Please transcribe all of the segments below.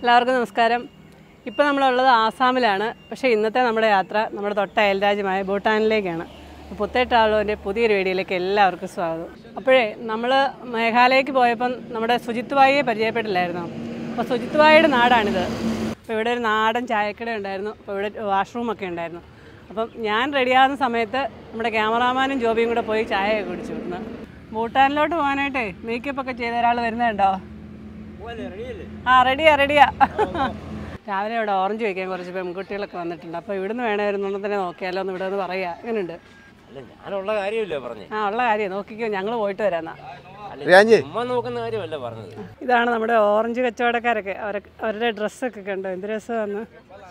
എല്ലാവർക്കും നമസ്കാരം ഇപ്പോൾ നമ്മളുള്ളത് ആസാമിലാണ് പക്ഷേ ഇന്നത്തെ നമ്മുടെ യാത്ര നമ്മുടെ തൊട്ട അയൽരാജ്യമായ ഭൂട്ടാനിലേക്കാണ് അപ്പോൾ പുത്തേട്ടാളുവിൻ്റെ പുതിയൊരു വീഡിയോയിലേക്ക് എല്ലാവർക്കും സ്വാഗതം അപ്പോഴേ നമ്മൾ മേഘാലയക്ക് പോയപ്പം നമ്മുടെ സുജിത് ഭായിയെ പരിചയപ്പെട്ടില്ലായിരുന്നു അപ്പോൾ സുജിത് ഭായിയുടെ നാടാണിത് അപ്പോൾ ഇവിടെ ഒരു നാടൻ ചായക്കട ഉണ്ടായിരുന്നു അപ്പോൾ ഇവിടെ വാഷ്റൂമൊക്കെ ഉണ്ടായിരുന്നു അപ്പം ഞാൻ റെഡിയാകുന്ന സമയത്ത് നമ്മുടെ ക്യാമറാമാനും ജോബിയും കൂടെ പോയി ചായയൊക്കെ കുടിച്ചു വിടുന്നു ഭൂട്ടാനിലോട്ട് പോകാനായിട്ടേ മേക്കപ്പ് ഒക്കെ ചെയ്ത ഒരാൾ വരുന്നുണ്ടോ ആ റെഡിയാ റെഡിയാ രാവിലെ ഇവിടെ ഓറഞ്ച് വയ്ക്കാൻ കുറച്ച് പെൺകുട്ടികളൊക്കെ വന്നിട്ടുണ്ട് അപ്പോൾ ഇവിടുന്ന് വേണമായിരുന്നു തന്നെ നോക്കിയാലോ എന്ന് ഇവിടെ ഒന്ന് പറയാ എങ്ങനെയുണ്ട് അല്ല ഞാനുള്ള കാര്യമില്ല പറഞ്ഞേ ആ ഉള്ള കാര്യം നോക്കിക്കോ ഞങ്ങൾ പോയിട്ട് വരാന്നാ അല്ല റിയാഞ്ചി ഉമ്മ നോക്കുന്ന കാര്യമല്ല പറഞ്ഞത് ഇതാണ് നമ്മുടെ ഓറഞ്ച് കച്ചവടക്കാരൊക്കെ അവരൊക്കെ അവരുടെ ഡ്രസ്സൊക്കെ കണ്ടോ എന്ത് രസമാണ്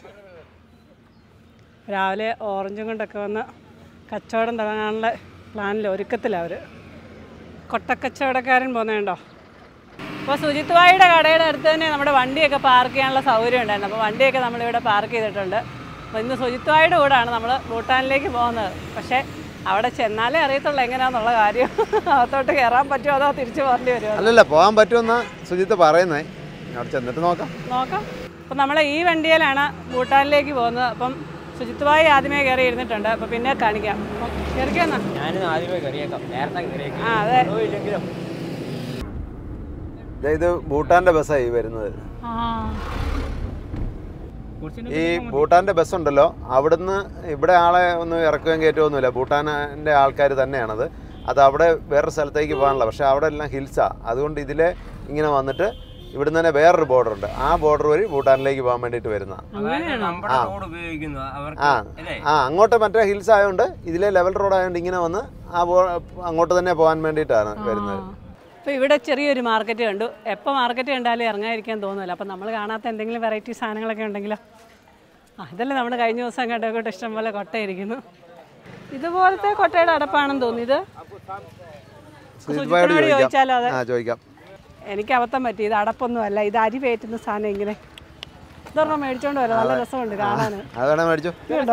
രാവിലെ ഓറഞ്ചും കൊണ്ടൊക്കെ വന്ന് കച്ചവടം തുടങ്ങാനുള്ള പ്ലാനിൽ ഒരുക്കത്തിലാണ് അവർ കൊട്ടക്കച്ചവടക്കാരൻ പോകുന്നുണ്ടോ അപ്പോൾ സുജിത് ഭായിയുടെ കടയുടെ അടുത്ത് തന്നെ നമ്മുടെ വണ്ടിയൊക്കെ പാർക്ക് ചെയ്യാനുള്ള സൗകര്യം ഉണ്ടായിരുന്നു അപ്പോൾ വണ്ടിയൊക്കെ നമ്മളിവിടെ പാർക്ക് ചെയ്തിട്ടുണ്ട് അപ്പോൾ ഇന്ന് സുജിത് ഭായിയുടെ കൂടാണ് നമ്മൾ ഭൂട്ടാനിലേക്ക് പോകുന്നത് പക്ഷേ അവിടെ ചെന്നാലേ അറിയത്തുള്ളൂ എങ്ങനെയാണെന്നുള്ള കാര്യം അകത്തോട്ട് കയറാൻ പറ്റുമോ അതോ തിരിച്ചു പോകേണ്ടി വരുമോ അല്ലല്ല പോകാൻ പറ്റുമെന്നാ സുജിത്ത് പറയുന്നേ ഇനി അവിടെ ചെന്നിട്ട് നോക്കാം നോക്കാം അപ്പം നമ്മൾ ഈ വണ്ടിയിലാണ് ഭൂട്ടാനിലേക്ക് പോകുന്നത് അപ്പം സുജിത് ഭായി ആദ്യമേ കയറി ഇരുന്നിട്ടുണ്ട് അപ്പോൾ പിന്നെ കാണിക്കാം കയറിക്കാന്നാ ഞാനിന്ന് ആദ്യമേ കറിയേക്കാം നേരത്തെ കറിയേക്കാം ആ അതെ ഇല്ലെങ്കിലും ദേ ഇത് ഭൂട്ടാന്റെ ബസ്സായി വരുന്നത് ആ ഈ ഭൂട്ടാന്റെ ബസ് ഉണ്ടല്ലോ അവിടുന്ന് ഇവിടെ ആളെ ഒന്നും ഇറക്കുകയും കയറ്റുമൊന്നുമില്ല ഭൂട്ടാനിന്റെ ആൾക്കാർ തന്നെയാണത് അത് അവിടെ വേറൊരു സ്ഥലത്തേക്ക് പോകാനുള്ള പക്ഷെ അവിടെ എല്ലാം ഹിൽസാ അതുകൊണ്ട് ഇതിലെ ഇങ്ങനെ വന്നിട്ട് ഇവിടുന്ന് തന്നെ വേറൊരു ബോർഡർ ഉണ്ട് ആ ബോർഡർ വഴി ഭൂട്ടാനിലേക്ക് പോകാൻ വേണ്ടിയിട്ട് വരുന്ന നമ്മുടെ റോഡ് ഉപയോഗിക്കുന്നത് അവർക്ക് ആ അല്ലേ ആ അങ്ങോട്ട് മറ്റേ ഹിൽസ് ആയതുകൊണ്ട് ഇതിലെ ലെവൽ റോഡ് ആയതുകൊണ്ട് ഇങ്ങനെ വന്ന് ആ ബോ അങ്ങോട്ട് തന്നെ പോകാൻ വേണ്ടിയിട്ടാണ് വരുന്നത് അപ്പോൾ ഇവിടെ ചെറിയൊരു മാർക്കറ്റ് കണ്ടു എപ്പോൾ മാർക്കറ്റ് കണ്ടാലും ഇറങ്ങാതിരിക്കാൻ തോന്നുന്നില്ല അപ്പം നമ്മൾ കാണാത്ത എന്തെങ്കിലും വെറൈറ്റി സാധനങ്ങളൊക്കെ ഉണ്ടെങ്കിലോ ആ ഇതല്ലേ നമ്മൾ കഴിഞ്ഞ ദിവസം കണ്ടൊക്കെ ഇഷ്ടംപോലെ കൊട്ടയിരിക്കുന്നു ഇതുപോലത്തെ കൊട്ടയുടെ അടപ്പാണെന്ന് തോന്നി ഇത് സുജിത് ഭായിയോട് സുജിത്തിനോട് ചോദിച്ചാലോ ചോദിക്കാം അതെ ആ ചോദിക്കാം എനിക്ക് അബദ്ധം പറ്റി ഇത് അടപ്പൊന്നും അല്ല ഇത് അരി പേറ്റുന്ന സാധനം ഇങ്ങനെ ഇതൊരെണ്ണം മേടിച്ചോണ്ട് വരാം നല്ല രസമുണ്ട് കാണാൻ അത് വേണേ മേടിച്ചു ഇതുണ്ടോ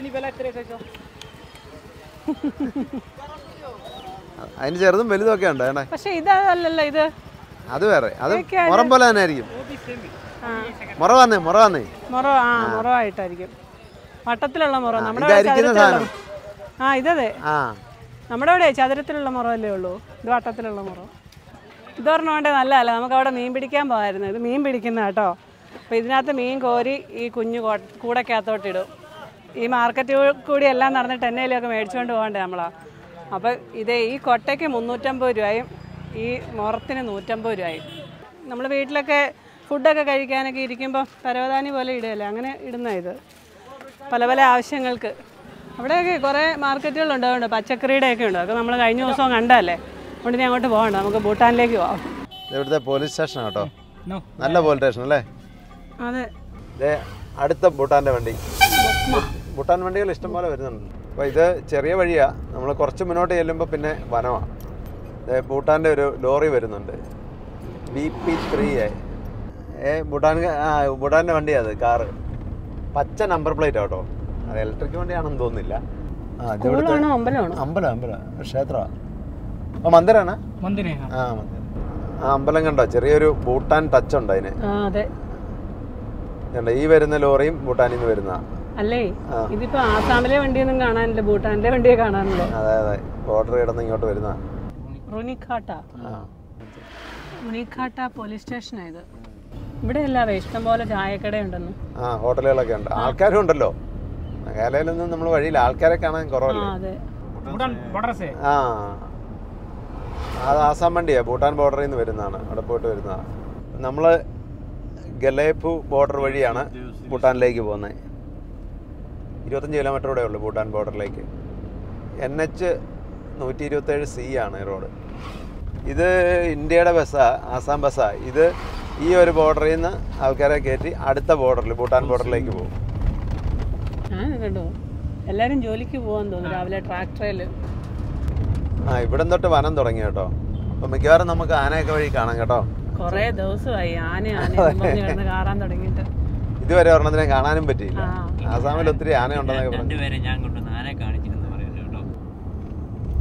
അതിന് ചെറുതും വലുതും ഒക്കെ ഉണ്ട് വേണേ പക്ഷെ ഇതല്ലല്ലോ ഇത് അത് വേറെ അത് മുറം പോലെ തന്നെ ആയിരിക്കും ആ മുറ വന്നേ മുറ വന്നേ മുറ ആ മുറമായിട്ടായിരിക്കും വട്ടത്തിലുള്ള മുറ നമ്മുടെ ഇത് ഇവിടെ അരിക്കുന്ന ചതുരത്തിലുള്ള ആ ഇതതെ ആ നമ്മുടെ ഇവിടെ ചതുരത്തിലുള്ള മുറമല്ലേ ഉള്ളൂ ഇത് വട്ടത്തിലുള്ള മുറ ഇതൊരെണ്ണം കൊണ്ട് നല്ലതല്ല നമുക്ക് അവിടെ മീൻ പിടിക്കാൻ പോകായിരുന്നു ഇത് മീൻ പിടിക്കുന്ന കേട്ടോ അപ്പോൾ ഇതിനകത്ത് മീൻ കോരി ഈ കുഞ്ഞു കോ- കൂടക്കകത്തോട്ട് ഇടും ഈ മാർക്കറ്റ് കൂടി എല്ലാം നടന്നിട്ട് എന്നേലൊക്കെ മേടിച്ചുകൊണ്ട് പോകണ്ടേ നമ്മളാ അപ്പോൾ ഇതേ ഈ കൊട്ടയ്ക്ക് മുന്നൂറ്റമ്പത് രൂപയും ഈ മുറത്തിന് നൂറ്റമ്പത് രൂപയും നമ്മൾ വീട്ടിലൊക്കെ ഫുഡൊക്കെ കഴിക്കാനൊക്കെ ഇരിക്കുമ്പോൾ പരവതാനി പോലെ ഇടുകയല്ലേ അങ്ങനെ ഇടുന്ന ഇത് പല പല ആവശ്യങ്ങൾക്ക് അവിടെയൊക്കെ കുറേ മാർക്കറ്റുകളുണ്ട് അതുകൊണ്ട് പച്ചക്കറിയുടെയൊക്കെ ഉണ്ട് അതൊക്കെ നമ്മൾ കഴിഞ്ഞ ദിവസം കണ്ടല്ലേ അതുകൊണ്ട് ഇനി അങ്ങോട്ട് പോകണ്ട നമുക്ക് ഭൂട്ടാനിലേക്ക് പോവാം ഇത് ഇവിടുത്തെ പോലീസ് സ്റ്റേഷൻ കേട്ടോ നല്ല പോലീസ് സ്റ്റേഷൻ അല്ലേ അതെ ദേ അടുത്ത ഭൂട്ടാന്റെ വണ്ടി ഭൂട്ടാൻ വണ്ടികൾ ഇഷ്ടംപോലെ വരുന്നുണ്ട് അപ്പോൾ ഇത് ചെറിയ വഴിയാ നമ്മൾ കുറച്ച് മുന്നോട്ട് ചെല്ലുമ്പോൾ പിന്നെ വനമാണ് ദേ ഭൂട്ടാൻ്റെ ഒരു ലോറി വരുന്നുണ്ട് ബി പി ത്രീ എ ഏ ഭൂട്ടാൻ ആ ഭൂട്ടാൻ്റെ വണ്ടിയാണ് അത് കാറ് പച്ച നമ്പർ പ്ലേറ്റ് കേട്ടോ അത് ഇലക്ട്രിക് വണ്ടിയാണെന്ന് തോന്നുന്നില്ല ആ ഇത് ഇവിടുത്തെ സ്കൂളാണോ അമ്പലമാണോ അമ്പലം അമ്പലം ക്ഷേത്രമാണ് ആ മന്ദിരാണ് ആ മന്ദിരം ആ അമ്പലം കണ്ടോ ചെറിയൊരു ഭൂട്ടാൻ ടച്ച് ഉണ്ട് അതിന് ആ അതെ കണ്ടോ ഈ വരുന്ന ലോറിയും ഭൂട്ടാനിൽ നിന്ന് വരുന്ന അല്ലേ ആ. ഇതിപ്പോ ആസാമിലെ വണ്ടിയൊന്നും കാണാനില്ല ഭൂട്ടാനിലെ വണ്ടിയെ കാണാനുള്ളൂ അതെ അതെ ബോർഡർ കിടന്ന് ഇങ്ങോട്ട് വരുന്ന റുനിഖാട്ട ആ റുനിഖാട്ട പോലീസ് സ്റ്റേഷനാണ് ഇത് ഇവിടെ അല്ലാതെ ഇഷ്ടം പോലെ ചായക്കടയുണ്ടെന്ന് ആ ഹോട്ടലുകളൊക്കെ ഉണ്ട് ആൾക്കാരും ഉണ്ടല്ലോ മേഘാലയയിലൊന്നും നമ്മൾ വഴിയിൽ ആൾക്കാരെ കാണാൻ ആ കുറവല്ലേ അതെ ആ അത് ആസാം വണ്ടിയാ ഭൂട്ടാൻ ബോർഡറിൽ നിന്ന് വരുന്നതാണ് അവിടെ പോയിട്ട് വരുന്നതാണ് നമ്മൾ ഗലേപ്പു ബോർഡർ വഴിയാണ് ഭൂട്ടാനിലേക്ക് പോകുന്നത് ഇരുപത്തഞ്ച് കിലോമീറ്റർ കൂടെ ഉള്ളൂ ഭൂട്ടാൻ ബോർഡറിലേക്ക് എൻ എച്ച് നൂറ്റി ഇരുപത്തേഴ് സി ആണ് ഈ റോഡ് ഇത് ഇന്ത്യയുടെ ബസ്സാ ആസാം ബസ്സാ ഇത് ഈ ഒരു ബോർഡറിൽ നിന്ന് ആൾക്കാരെ കയറ്റി അടുത്ത ബോർഡറിൽ ഭൂട്ടാൻ ബോർഡറിലേക്ക് പോകും ഞാൻ കണ്ടോ എല്ലാരും ജോലിക്ക് പോകാൻ തോന്നുന്നു രാവിലെ ട്രാക്ടറിൽ ആ ഇവിടം തൊട്ട് വനം തുടങ്ങി കേട്ടോ അപ്പം മിക്കവാറും നമുക്ക് ആനയൊക്കെ വഴി കാണാം കേട്ടോ കൊറേ ദിവസമായി ആന ആന എന്നും പറഞ്ഞ് കിടന്ന് കാറാൻ തുടങ്ങിയിട്ട് ഇതുവരെ ഒരെണ്ണത്തിനെ കാണാനും പറ്റിയില്ല ആ ആസാമിൽ ഒത്തിരി ആന ഉണ്ടെന്നൊക്കെ പറഞ്ഞു രണ്ടുപേരെ ഞാൻ കൊണ്ടുവന്ന് ആനെ കാണിച്ചിരുന്നു പറയുന്നു കേട്ടോ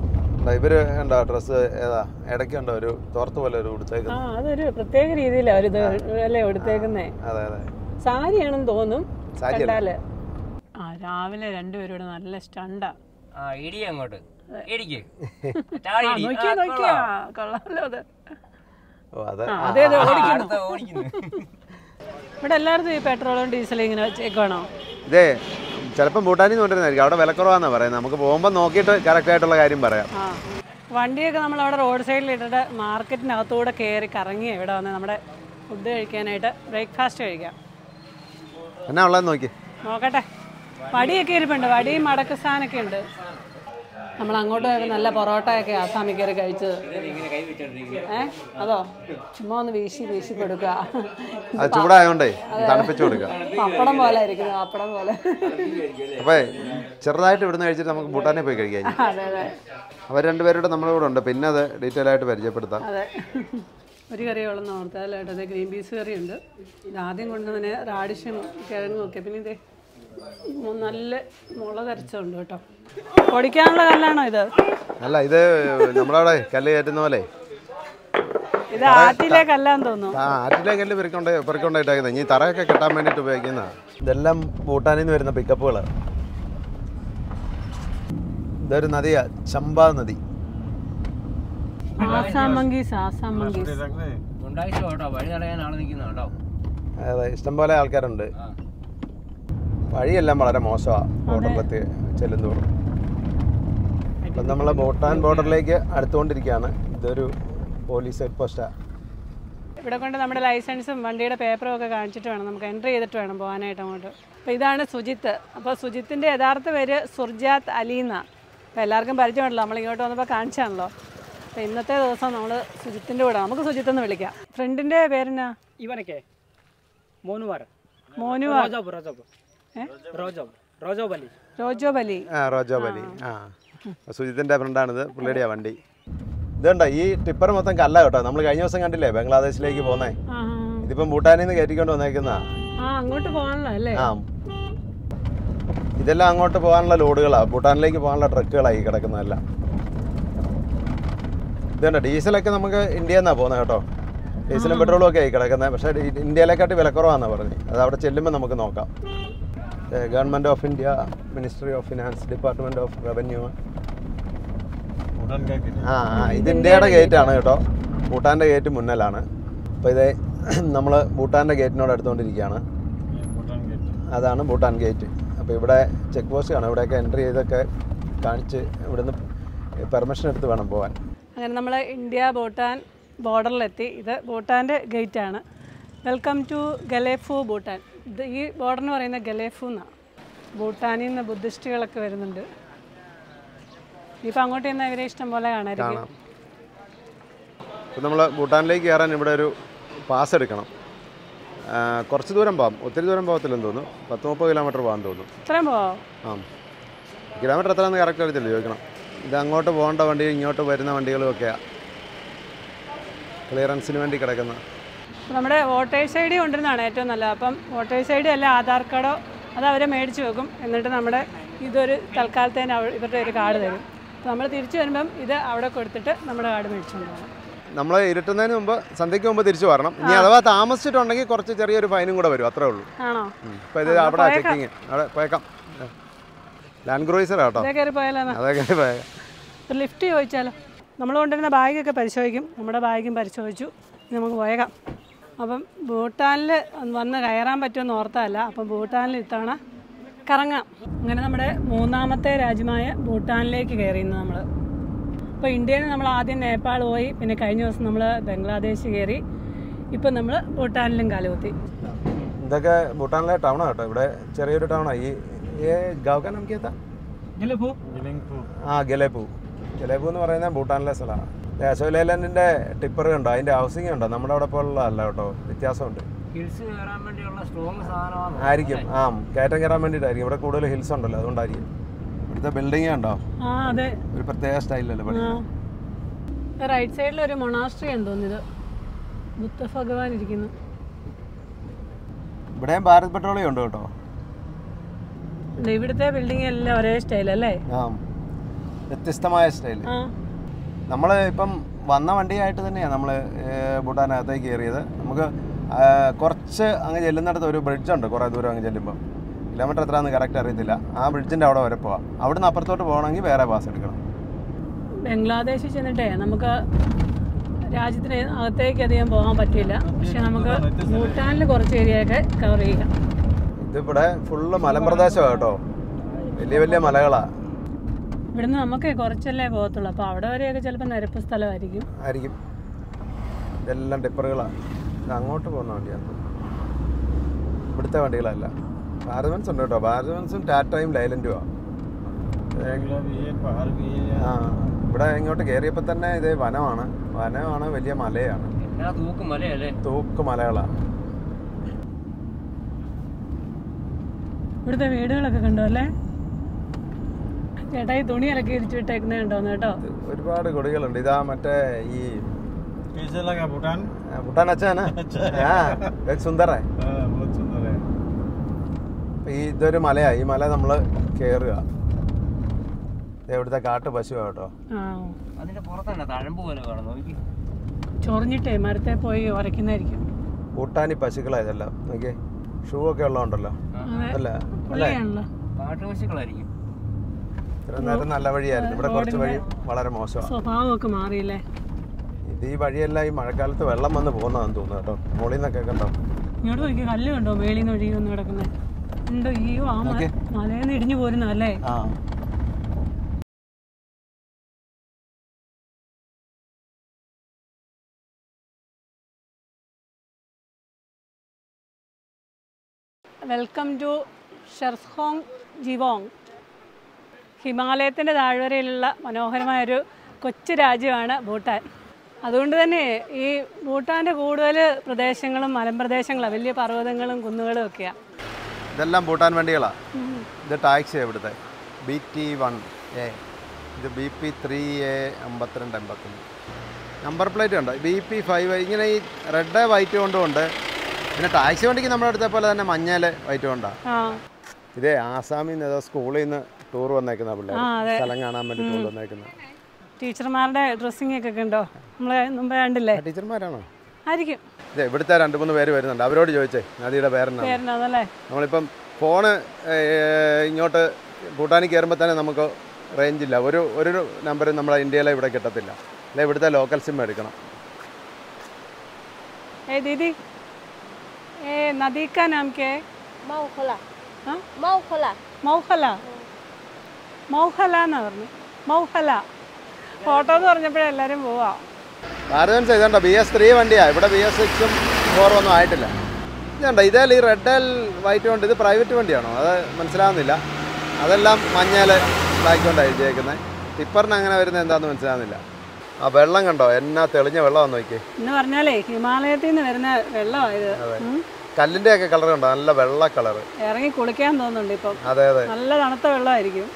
ഉണ്ടോ? ഇവര് ഉണ്ടോ ഡ്രസ്സ് ഏതാ ഇടയ്ക്കുണ്ടോ ഒരു തോർത്ത് പോലെ ഒരു ആ ഉടുത്തേക്കുന്നത് അതൊരു പ്രത്യേക രീതിയിലാണ് ഒരു ഇത് അല്ലേ എടുത്തേക്കുന്നേ അതെ അതെ സാരിയാണെന്ന് തോന്നും സാരിയല്ല. കണ്ടാല് ആ രാവിലെ രണ്ടുപേരും ഇവിടെ നല്ല സ്റ്റണ്ടാ ആ ഇടി അങ്ങോട്ട് ഇടിക്ക് ചാടി ഇടി. നോക്കിയാ ആ, നോക്കിയാ കൊള്ളാം. കൊള്ളാമല്ലോ അത് ഓ അതെ ആ, അതെ അതെ ആ, ഓടിക്കുന്നു അടുത്ത ഓടിക്കുന്നു ഇവിടെ എല്ലായിടത്തും ഈ പെട്രോളും ഡീസലും ഇങ്ങനെ വെച്ചേക്കാണോ ഇതേ ചിലപ്പം ഭൂട്ടാനിൽ നിന്ന് കൊണ്ടുവരുന്നതായിരിക്കും അവിടെ വിലക്കുറവാന്നാ പറയുന്നത് നമുക്ക് പോകുമ്പോൾ നോക്കിയിട്ട് കറക്റ്റ് ആയിട്ടുള്ള കാര്യം പറയാം ആ വണ്ടിയൊക്കെ നമ്മൾ അവിടെ റോഡ് സൈഡിൽ ഇട്ടിട്ട് മാർക്കറ്റിനകത്തൂടെ കയറി കറങ്ങി ഇവിടെ വന്ന് നമ്മുടെ ഫുഡ് കഴിക്കാനായിട്ട് ബ്രേക്ക്ഫാസ്റ്റ് കഴിക്കാം എന്നാ ഉള്ളതെന്ന് നോക്കി നോക്കട്ടെ വടിയൊക്കെ ഇരിപ്പുണ്ട് വടിയും മടക്ക് സാധനമൊക്കെ ഉണ്ട് നമ്മൾ അങ്ങോട്ട് പോയപ്പോൾ നല്ല പൊറോട്ടയൊക്കെ ആസാമി കയറി കഴിച്ചത് ഇങ്ങനെ കൈ വെച്ചോണ്ടിരിക്കുക ഏ അതോ ചുമ്മാ ഒന്ന് വീശി വീശി കൊടുക്കുക അത് ചൂടായതുകൊണ്ടേ തണുപ്പിച്ച് കൊടുക്കുക പപ്പടം പോലെ ഇരിക്കുന്നത് പപ്പടം പോലെ അപ്പോൾ ചെറുതായിട്ട് ഇവിടുന്ന് കഴിച്ചിട്ട് നമുക്ക് ഭൂട്ടാനിൽ പോയി കഴിക്കാം ഇനി. അതെ അതെ അവർ രണ്ടുപേരുടെ നമ്മുടെ കൂടെ ഉണ്ട് പിന്നെ അത് ഡീറ്റെയിൽ ആയിട്ട് പരിചയപ്പെടുത്താം അതെ ഒരു കറിയോളം ഓർത്താലായിട്ട് അതെ ഗ്രീൻ പീസ് കറി ഉണ്ട് ഇത് ആദ്യം കൊണ്ടുവന്നെ റാഡിഷും കിഴങ്ങും ഒക്കെ പിന്നെ ഇതേ മു- നല്ല മുളക് അരച്ചുണ്ട് കേട്ടോ പൊടിക്കാനുള്ള കല്ലാണോ ഇത് അല്ല ഇത് നമ്മളവിടെ കല്ല് കയറ്റുന്ന പോലെ ഇത് ആറ്റിലെ കല്ലാന്ന് തോന്നുന്നു ആ ആറ്റിലെ കല്ല് പെരുക്കൊണ്ട് പെരുക്കൊണ്ടായിട്ടേക്കുന്നത് ഇനി തറയൊക്കെ കെട്ടാൻ വേണ്ടിയിട്ട് ഉപയോഗിക്കുന്ന ഇതെല്ലാം ഭൂട്ടാനിൽ നിന്ന് വരുന്ന പിക്കപ്പുകൾ ഇതൊരു നദിയാ ചമ്പ നദി ആസാം മങ്കീസ് ആസാം മങ്കീസ് ഉണ്ടായിട്ടോ കേട്ടോ വഴി തടയാൻ ആള് നിൽക്കുന്ന കേട്ടോ അതെ ഇഷ്ടംപോലെ ആൾക്കാരുണ്ട് വഴിയെല്ലാം വളരെ മോശമാണ് ബോർഡറിലെത്തി ചെല്ലുന്തോറും അപ്പം നമ്മൾ ഭൂട്ടാൻ ബോർഡറിലേക്ക് അടുത്തുകൊണ്ടിരിക്കുകയാണ് ഇതൊരു പോലീസ് ഹെഡ് പോസ്റ്റാണ് ഇവിടെ കൊണ്ട് നമ്മുടെ ലൈസൻസും വണ്ടിയുടെ പേപ്പറും ഒക്കെ കാണിച്ചിട്ട് വേണം നമുക്ക് എൻട്രി ചെയ്തിട്ട് വേണം പോകാനായിട്ട് അങ്ങോട്ട് അപ്പോൾ ഇതാണ് സുജിത്ത് അപ്പോൾ സുജിത്തിൻ്റെ യഥാർത്ഥ പേര് സുർജാത്ത് അലി എന്നാണ് അപ്പോൾ എല്ലാവർക്കും പരിചയമുണ്ടല്ലോ നമ്മൾ ഇങ്ങോട്ട് വന്നപ്പോൾ കാണിച്ചാണല്ലോ അപ്പോൾ ഇന്നത്തെ ദിവസം നമ്മൾ സുജിത്തിൻ്റെ കൂടെ നമുക്ക് സുജിത്ത് എന്ന് വിളിക്കാം ഫ്രണ്ടിൻ്റെ പേരെന്നാ ಇವನಕ್ಕೆ ಮೋನುವಾರ മോനുവാ ರೋಜಾಬ್ ರೋಜಾಬ್ ರೋಜಾಬ್ ರೋಜಾಬ್ ಅಲ್ಲಿ ആ റോജോ ബലി റോജോ ബലി ആ സുജിത്തിൻ്റെ ഫ്രണ്ടാണിത് പുള്ളിയുടെയാ വണ്ടി ഇതുണ്ടോ ഈ ടിപ്പർ മൊത്തം കല്ല കേട്ടോ നമ്മൾ കഴിഞ്ഞ ദിവസം കണ്ടില്ലേ ബംഗ്ലാദേശിലേക്ക് പോകുന്നേ ആ ഇതിപ്പം ഭൂട്ടാനിൽ നിന്ന് കയറ്റിക്കൊണ്ട് വന്നേക്കുന്നതാ ആ അങ്ങോട്ട് പോകാനല്ലോ അല്ലേ ആ ഇതെല്ലാം അങ്ങോട്ട് പോകാനുള്ള ലോഡുകളാണ് ഭൂട്ടാനിലേക്ക് പോകാനുള്ള ട്രക്കുകളായി കിടക്കുന്നതെല്ലാം ഇതുണ്ട് ഡീസലൊക്കെ നമുക്ക് ഇന്ത്യയിൽ നിന്നാണ് പോകുന്നത് കേട്ടോ ഡീസലും പെട്രോളും ഒക്കെ ആയി കിടക്കുന്നത് പക്ഷേ ഡി- ഇന്ത്യയിലെക്കാട്ടി വിലക്കുറവാണെന്നാണ് പറഞ്ഞത് അത് അവിടെ ചെല്ലുമ്പോൾ നമുക്ക് നോക്കാം government of India ministry of finance department of revenue ആ ആ ഇത് ഇന്ത്യയുടെ ഗേറ്റ് ആണ് കേട്ടോ ഭൂട്ടാൻ്റെ ഗേറ്റ് മുന്നിലാണ് അപ്പോൾ ഇത് നമ്മൾ ഭൂട്ടാൻ്റെ ഗേറ്റിനോട് അടുത്തുകൊണ്ടിരിക്കുകയാണ് അതാണ് ഭൂട്ടാൻ ഗേറ്റ് അപ്പോൾ ഇവിടെ ചെക്ക് പോസ്റ്റ് ആണ് ഇവിടെയൊക്കെ എൻട്രി ചെയ്തൊക്കെ കാണിച്ച് ഇവിടുന്ന് പെർമിഷൻ എടുത്ത് വേണം പോകാൻ അങ്ങനെ നമ്മൾ ഇന്ത്യ ഭൂട്ടാൻ ബോർഡറിലെത്തി ഇത് ഭൂട്ടാൻ്റെ ഗേറ്റാണ് വെൽക്കം ടു ഗലേഫു ഭൂട്ടാൻ ഇത് ഈ ബോർഡർ എന്ന് പറയുന്നത് ഗലേഫു എന്നാണ് ഭൂട്ടാനിൽ നിന്ന് ബുദ്ധിസ്റ്റുകളൊക്കെ വരുന്നുണ്ട് ഇപ്പം അങ്ങോട്ട് ചെന്നാൽ ഇവരെ ഇഷ്ടം പോലെ കാണാതിരിക്കും കാണാം ഇപ്പം നമ്മൾ ഭൂട്ടാനിലേക്ക് കയറാൻ ഇവിടെ ഒരു പാസ് എടുക്കണം ആ, കുറച്ച് ദൂരം പോകാം ഒത്തിരി ദൂരം പോകത്തില്ലെന്ന് തോന്നുന്നു പത്ത് മുപ്പത് കിലോമീറ്റർ പോകാൻ തോന്നുന്നു ഇത്രയും പോവോ ആ കിലോമീറ്റർ എത്രയാണെന്ന് കറക്റ്റ് അറിയത്തില്ല ചോദിക്കണം ഇത് അങ്ങോട്ട് പോകേണ്ട വണ്ടി ഇങ്ങോട്ട് വരുന്ന വണ്ടികളും ഒക്കെയാണ് ക്ലിയറൻസിന് വേണ്ടി കിടക്കുന്ന അപ്പോൾ നമ്മുടെ വോട്ടേഴ്സ് ഐ ഡി കൊണ്ടുവരുന്നതാണ് ഏറ്റവും നല്ലത് അപ്പം വോട്ടേഴ്സ് ഐ ഡി അല്ല ആധാർ കാർഡോ അത് അവരെ മേടിച്ച് വെക്കും എന്നിട്ട് നമ്മുടെ ഇതൊരു തൽക്കാലത്തേന് അവ- ഇവരുടെ ഒരു കാർഡ് തരും അപ്പോൾ നമ്മൾ തിരിച്ചു വരുമ്പം ഇത് അവിടെ കൊടുത്തിട്ട് നമ്മുടെ കാർഡ് മേടിച്ചുകൊണ്ട് പോകണം നമ്മൾ ഇരുട്ടുന്നതിന് മുമ്പ് സന്ധ്യയ്ക്ക് മുമ്പ് തിരിച്ചു വരണം ഇനി അഥവാ താമസിച്ചിട്ടുണ്ടെങ്കിൽ കുറച്ച് ചെറിയൊരു ഫൈനും കൂടെ വരും അത്രേ ഉള്ളൂ ആണോ ഇപ്പോൾ ഇത് അവിടെ ചെക്കിങ് അവിടെ പോയേക്കാം ലാൻഡ് ക്രൂയിസർ കേട്ടോ ഇതേ കയറി പോയാലോ അതൊക്കെ പോയേക്കാം ഒരു ലിഫ്റ്റ് ചോദിച്ചാലോ നമ്മൾ കൊണ്ടുവരുന്ന ബാഗൊക്കെ പരിശോധിക്കും നമ്മുടെ ബാഗും പരിശോധിച്ചു ഇനി നമുക്ക് പോയേക്കാം അപ്പം ഭൂട്ടാനിൽ വന്ന് കയറാൻ പറ്റുമെന്ന് ഓർത്തതല്ല അപ്പം ഭൂട്ടാനിൽ ഇത്തവണ കറങ്ങാം അങ്ങനെ നമ്മുടെ മൂന്നാമത്തെ രാജ്യമായ ഭൂട്ടാനിലേക്ക് കയറിയിരുന്നു നമ്മൾ അപ്പോൾ ഇന്ത്യയിൽ നിന്ന് നമ്മൾ ആദ്യം നേപ്പാൾ പോയി പിന്നെ കഴിഞ്ഞ ദിവസം നമ്മൾ ബംഗ്ലാദേശ് കയറി ഇപ്പം നമ്മൾ ഭൂട്ടാനിലും കാലുകുത്തി ഇതൊക്കെ ഭൂട്ടാനിലെ ടൗണാണ് കേട്ടോ ഇവിടെ ചെറിയൊരു ടൗണാണ് ഈ ഏ ഗാവ്ക നമുക്ക് എത്താം ಗೆಲುಪು ആ ഗലേപ്പു ഗലേപ്പു എന്ന് പറയുന്നത് ഭൂട്ടാനിലെ സ്ഥലമാണ് അശോക് ലേലൻഡിൻ്റെ ടിപ്പർ ഉണ്ടോ അതിൻ്റെ ഹൗസിംഗ് ഉണ്ടോ നമ്മുടെ അവിടെ പോലുള്ള അല്ല കേട്ടോ വ്യത്യാസമുണ്ട് ഹിൽസ് കയറാൻ വേണ്ടിയുള്ള സ്ട്രോങ് സാധനമാണ് ആയിരിക്കും ആ കയറ്റം കയറാൻ വേണ്ടിയിട്ടായിരിക്കും ഇവിടെ കൂടുതൽ ഹിൽസ് ഉണ്ടല്ലോ അതുകൊണ്ടായിരിക്കും ഇവിടുത്തെ ബിൽഡിംഗ് ഉണ്ടോ ആ അതെ ഒരു പ്രത്യേക സ്റ്റൈലല്ലേ പണി ആ റൈറ്റ് സൈഡിൽ ഒരു മൊണാസ്ട്രി ആണ് തോന്നിയത് ബുദ്ധ ഭഗവാൻ ഇരിക്കുന്നു ഇവിടെയും ഭാരത് പെട്രോളിയം ഉണ്ട് കേട്ടോ ദേ ഇവിടുത്തെ ബിൽഡിംഗ് എല്ലാം ഒരേ സ്റ്റൈൽ അല്ലേ ആ വ്യത്യസ്തമായ സ്റ്റൈൽ ആ നമ്മൾ ഇപ്പം വന്ന വണ്ടിയായിട്ട് തന്നെയാണ് നമ്മൾ ഭൂട്ടാനകത്തേക്ക് കയറിയത് നമുക്ക് ആ, കുറച്ച് അങ്ങ് ചെല്ലുന്നിടത്ത് ഒരു ബ്രിഡ്ജ് ഉണ്ട് കുറേ ദൂരം അങ്ങ് ചെല്ലുമ്പോൾ കിലോമീറ്റർ എത്രയാണെന്ന് കറക്റ്റ് അറിയത്തില്ല ആ ബ്രിഡ്ജിൻ്റെ അവിടെ വരെ പോവാം അവിടുന്ന് അപ്പുറത്തോട്ട് പോകണമെങ്കിൽ വേറെ പാസ് എടുക്കണം ബംഗ്ലാദേശിൽ ചെന്നിട്ടേ നമുക്ക് രാജ്യത്തിന് അകത്തേക്ക് അധികം പോകാൻ പറ്റില്ല പക്ഷെ നമുക്ക് ഭൂട്ടാനിൽ കുറച്ച് ഏരിയയൊക്കെ കവർ ചെയ്യാം ഇതിവിടെ ഫുള്ള് മലമ്പ്രദേശമാണ് കേട്ടോ വലിയ വലിയ മലകളാണ് ഇവിടുന്ന് നമുക്ക് കുറച്ചല്ലേ പോകത്തുള്ളൂ അപ്പോൾ അവിടെ വരെയൊക്കെ ചിലപ്പോൾ നിരപ്പ് സ്ഥലമായിരിക്കും ആയിരിക്കും ഇതെല്ലാം ടിപ്പറുകളാണ് ഇത് അങ്ങോട്ട് പോകുന്ന വണ്ടിയാണ് ഇവിടുത്തെ വണ്ടികളല്ല ഭാരത് ബെൻസ് ഉണ്ട് കേട്ടോ ഭാരത് ബെൻസും ടാറ്റയും ലൈലൻറ്റുമാണ് ആ ഇവിടെ ഇങ്ങോട്ട് കയറിയപ്പോൾ തന്നെ ഇത് വനമാണ് വനമാണ് വലിയ മലയാണ് എന്നാ തൂക്കും മലയല്ലേ തൂക്ക് മലകളാണ് ഇവിടുത്തെ വീടുകളൊക്കെ കണ്ടോ അല്ലേ ചേട്ടാ ഈ തുണി ഇലക്കി ഇരിച്ചു വിട്ടേക്കുന്നത് കണ്ടോന്ന് കേട്ടോ ഇത് ഒരുപാട് കൊടികളുണ്ട് ഇതാ മറ്റേ ഈ कैसे लगा भूटान ആ, ഭൂട്ടാൻ അച്ഛനാ ആ एक സുന്ദർ है हाँ, बहुत सुंदर है ഈ ഇതൊരു മലയാണ് ഈ മല നമ്മൾ കയറുക ഇത് ഇവിടുത്തെ കാട്ടു പശുവാണ് കേട്ടോ ആ അതിന്റെ പുറത്തന്നെ തഴമ്പ് പോലെ കാണുന്നു നോക്കി ചൊറിഞ്ഞിട്ടേ മരത്തെ പോയി ഉരയ്ക്കുന്നതായിരിക്കും ഭൂട്ടാനി പശുക്കളാ ഇതെല്ലാം നോക്കിയേ ഷൂ ഒക്കെ ഉള്ളതുണ്ടല്ലോ അതെ അല്ല അല്ലേ പുള്ളിയാണല്ലോ കാട്ടുപശുക്കളായിരിക്കും ഇത്ര നേരം നല്ല വഴിയായിരുന്നു ഇവിടെ കുറച്ച് വഴി വളരെ മോശമാണ് സ്വഭാവമൊക്കെ മാറിയില്ലേ ഇത് ഈ വഴിയെല്ലാം ഈ മഴക്കാലത്ത് വെള്ളം വന്ന് പോകുന്നതാണെന്ന് തോന്നുന്നു കേട്ടോ മുകളിൽ നിന്നൊക്കെ കണ്ടോ ഇങ്ങോട്ട് നോക്കി കല്ല് കണ്ടോ മേളിൽ നിന്ന് ഒഴുകി വന്ന് കിടക്കുന്നത് ഉണ്ട് അയ്യോ ആ മ- നോക്കിയേ. മലയിൽ നിന്ന് ഇടിഞ്ഞു പോരുന്നതല്ലേ ആ വെൽക്കം ടു ഷെർസ്ഹോങ് ജിവോങ് ഹിമാലയത്തിൻ്റെ താഴ്വരയിലുള്ള മനോഹരമായൊരു കൊച്ചു രാജ്യമാണ് ഭൂട്ടാൻ അതുകൊണ്ട് തന്നെ ഈ ഭൂട്ടാൻ്റെ കൂടുതൽ പ്രദേശങ്ങളും മലമ്പ്രദേശങ്ങളാണ് വലിയ പർവ്വതങ്ങളും കുന്നുകളും ഒക്കെയാണ് ഇതെല്ലാം ഭൂട്ടാൻ വണ്ടികളാണ് ഇത് ടാക്സി ഇവിടുത്തെ ബി ടി വൺ എ ഇത് ബി പി ത്രീ എ അമ്പത്തിരണ്ട് എൺപത്തൊന്ന് നമ്പർ പ്ലേറ്റ് ഉണ്ടോ ബി പി ഫൈവ് ഇങ്ങനെ ഈ റെഡ് വൈറ്റ് കൊണ്ടും ഉണ്ട് പിന്നെ ടാക്സി വണ്ടിക്ക് നമ്മുടെ അടുത്ത പോലെ തന്നെ മഞ്ഞൾ വൈറ്റ് കൊണ്ടാണ് ആ ഇതേ ആസാമിൽ നിന്ന് ഏതോ സ്കൂളിൽ നിന്ന് ടൂർ വന്നേക്കുന്ന പിള്ളേർ ആ, അതെ. സ്ഥലം കാണാൻ വേണ്ടി ടൂർ വന്നേക്കുന്ന ടീച്ചർമാരുടെ ഡ്രസ്സിങ് ഒക്കെ ഉണ്ടോ നമ്മൾ മുമ്പേ കണ്ടില്ലേ ടീച്ചർമാരാണോ ആയിരിക്കും ഇതെ ഇവിടുത്തെ രണ്ട് മൂന്ന് പേര് വരുന്നുണ്ട് അവരോട് ചോദിച്ചേ നദിയുടെ പേരെന്നാണ് പേരുന്നതല്ലേ നമ്മളിപ്പം ഫോണ് ഇങ്ങോട്ട് ഭൂട്ടാനിൽ കയറുമ്പോൾ തന്നെ നമുക്ക് റേഞ്ച് ഇല്ല ഒരു ഒരു നമ്പറും നമ്മളെ ഇന്ത്യയിലെ ഇവിടെ കിട്ടത്തില്ല അല്ലെ ഇവിടുത്തെ ലോക്കൽ സിം എടുക്കണം ഏ ദീദി ഏ നദി കാ നാം കേ മൗഹല ആ? മൗഹല മൗഹല മൗഹല എന്നാ പറഞ്ഞു മൗഹല ഫോട്ടോ എന്ന് പറഞ്ഞപ്പോഴേ എല്ലാവരും പോവാ ഭാരതൻസ് ഇതുണ്ടോ ബി എസ് ത്രീ വണ്ടിയാണ് ഇവിടെ ബി എസ് സിക്സും ഫോറും ഒന്നും ആയിട്ടില്ല ഇതുണ്ടോ ഇതേൽ ഈ റെഡ് എൽ വൈറ്റ് കൊണ്ട് ഇത് പ്രൈവറ്റ് വണ്ടിയാണോ അത് മനസ്സിലാവുന്നില്ല അതെല്ലാം മഞ്ഞൾ ബ്ലാക്ക് കൊണ്ടാണ് എഴുതിയേക്കുന്നത് ടിപ്പറിന് അങ്ങനെ വരുന്നത് എന്താണെന്ന് മനസ്സിലാവുന്നില്ല ആ വെള്ളം കണ്ടോ എന്നാ തെളിഞ്ഞ വെള്ളമാണെന്ന് നോക്കിയേ എന്ന് പറഞ്ഞാലേ ഹിമാലയത്തിൽ നിന്ന് വരുന്ന വെള്ളമാണ് ഇത് ഉം. കല്ലിൻ്റെ ഒക്കെ കളർ കണ്ടോ നല്ല വെള്ള കളർ ഇറങ്ങി കുളിക്കാൻ തോന്നുന്നുണ്ട് ഇപ്പം അതെ അതെ നല്ല തണുത്ത വെള്ളമായിരിക്കും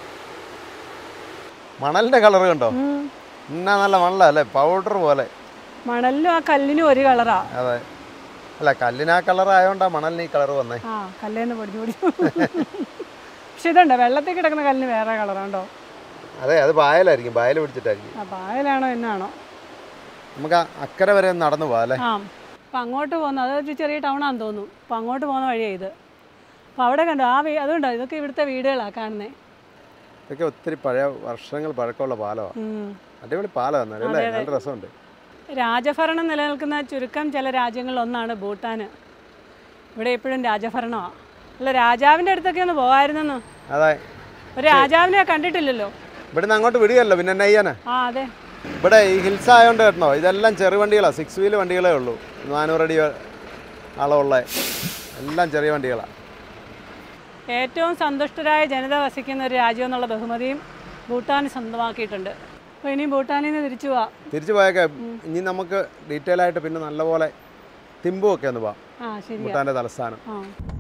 മണലിൻ്റെ കളർ കണ്ടോ ഉം. എന്നാ നല്ല മണലല്ലേ പൗഡർ പോലെ മണലിനും ആ കല്ലിനും ഒരു കളറാ അതെ അല്ല കല്ലിന് ആ കളർ ആയതുകൊണ്ടാണ് മണലിന് ഈ കളർ വന്നേ ആ കല്ലേന്ന് പൊടിച്ചു പൊടിച്ചു പക്ഷെ ഇതുണ്ടോ വെള്ളത്തിൽ കിടക്കുന്ന കല്ലിന് വേറെ കളറാണ്ടോ അതെ അത് പായലായിരിക്കും പായൽ പിടിച്ചിട്ടായിരിക്കും ആ പായലാണോ എന്നാണോ നമുക്ക് ആ അക്കരെ വരെ ഒന്ന് നടന്നു പോവാം അല്ലേ ആ അപ്പം അങ്ങോട്ട് പോകുന്ന അതൊരു ചെറിയ ടൗണാന്ന് തോന്നുന്നു അപ്പം അങ്ങോട്ട് പോകുന്ന വഴിയാണ് ഇത് അപ്പം അവിടെ കണ്ടോ ആ വീ അതുണ്ടോ ഇതൊക്കെ ഇവിടുത്തെ വീടുകളാണ് കാണുന്നത് ഇതൊക്കെ ഒത്തിരി പഴയ വർഷങ്ങൾ പഴക്കമുള്ള പാലമാണ് അടിപൊളി പാലം എന്നാലും അല്ലേ നല്ല രസമുണ്ട് രാജഭരണം നിലനിൽക്കുന്ന ചുരുക്കം ചില രാജ്യങ്ങളിലൊന്നാണ് ഭൂട്ടാൻ ഇവിടെ എപ്പോഴും രാജഭരണമാണ് അല്ല രാജാവിൻ്റെ അടുത്തൊക്കെ ഒന്ന് പോകാമായിരുന്നെന്ന് അതെ ഒരു രാജാവിനെ കണ്ടിട്ടില്ലല്ലോ ഇവിടുന്ന് അങ്ങോട്ട് വിടുകയല്ലോ പിന്നെ എന്നാ ചെയ്യാനാ ആ അതെ ഇവിടെ ഈ ഹിൽസ് ആയതുകൊണ്ട് കേട്ടോ ഇതെല്ലാം ചെറു വണ്ടികളാണ് സിക്സ് വീല് വണ്ടികളേ ഉള്ളൂ നാനൂറടി അളവുള്ള എല്ലാം ചെറിയ വണ്ടികളാണ് ഏറ്റവും സന്തുഷ്ടരായ ജനത വസിക്കുന്ന ഒരു രാജ്യം എന്നുള്ള ബഹുമതിയും ഭൂട്ടാൻ സ്വന്തമാക്കിയിട്ടുണ്ട് അപ്പോൾ ഇനി ഭൂട്ടാനിൽ നിന്ന് തിരിച്ചു പോവാം തിരിച്ചു പോയൊക്കെ ഇനി നമുക്ക് ഡീറ്റെയിൽ ആയിട്ട് പിന്നെ നല്ലപോലെ തിമ്പു ഒക്കെ ഒന്ന് പോവാം ആ ശരിയാ ഭൂട്ടാൻ്റെ തലസ്ഥാനം ആ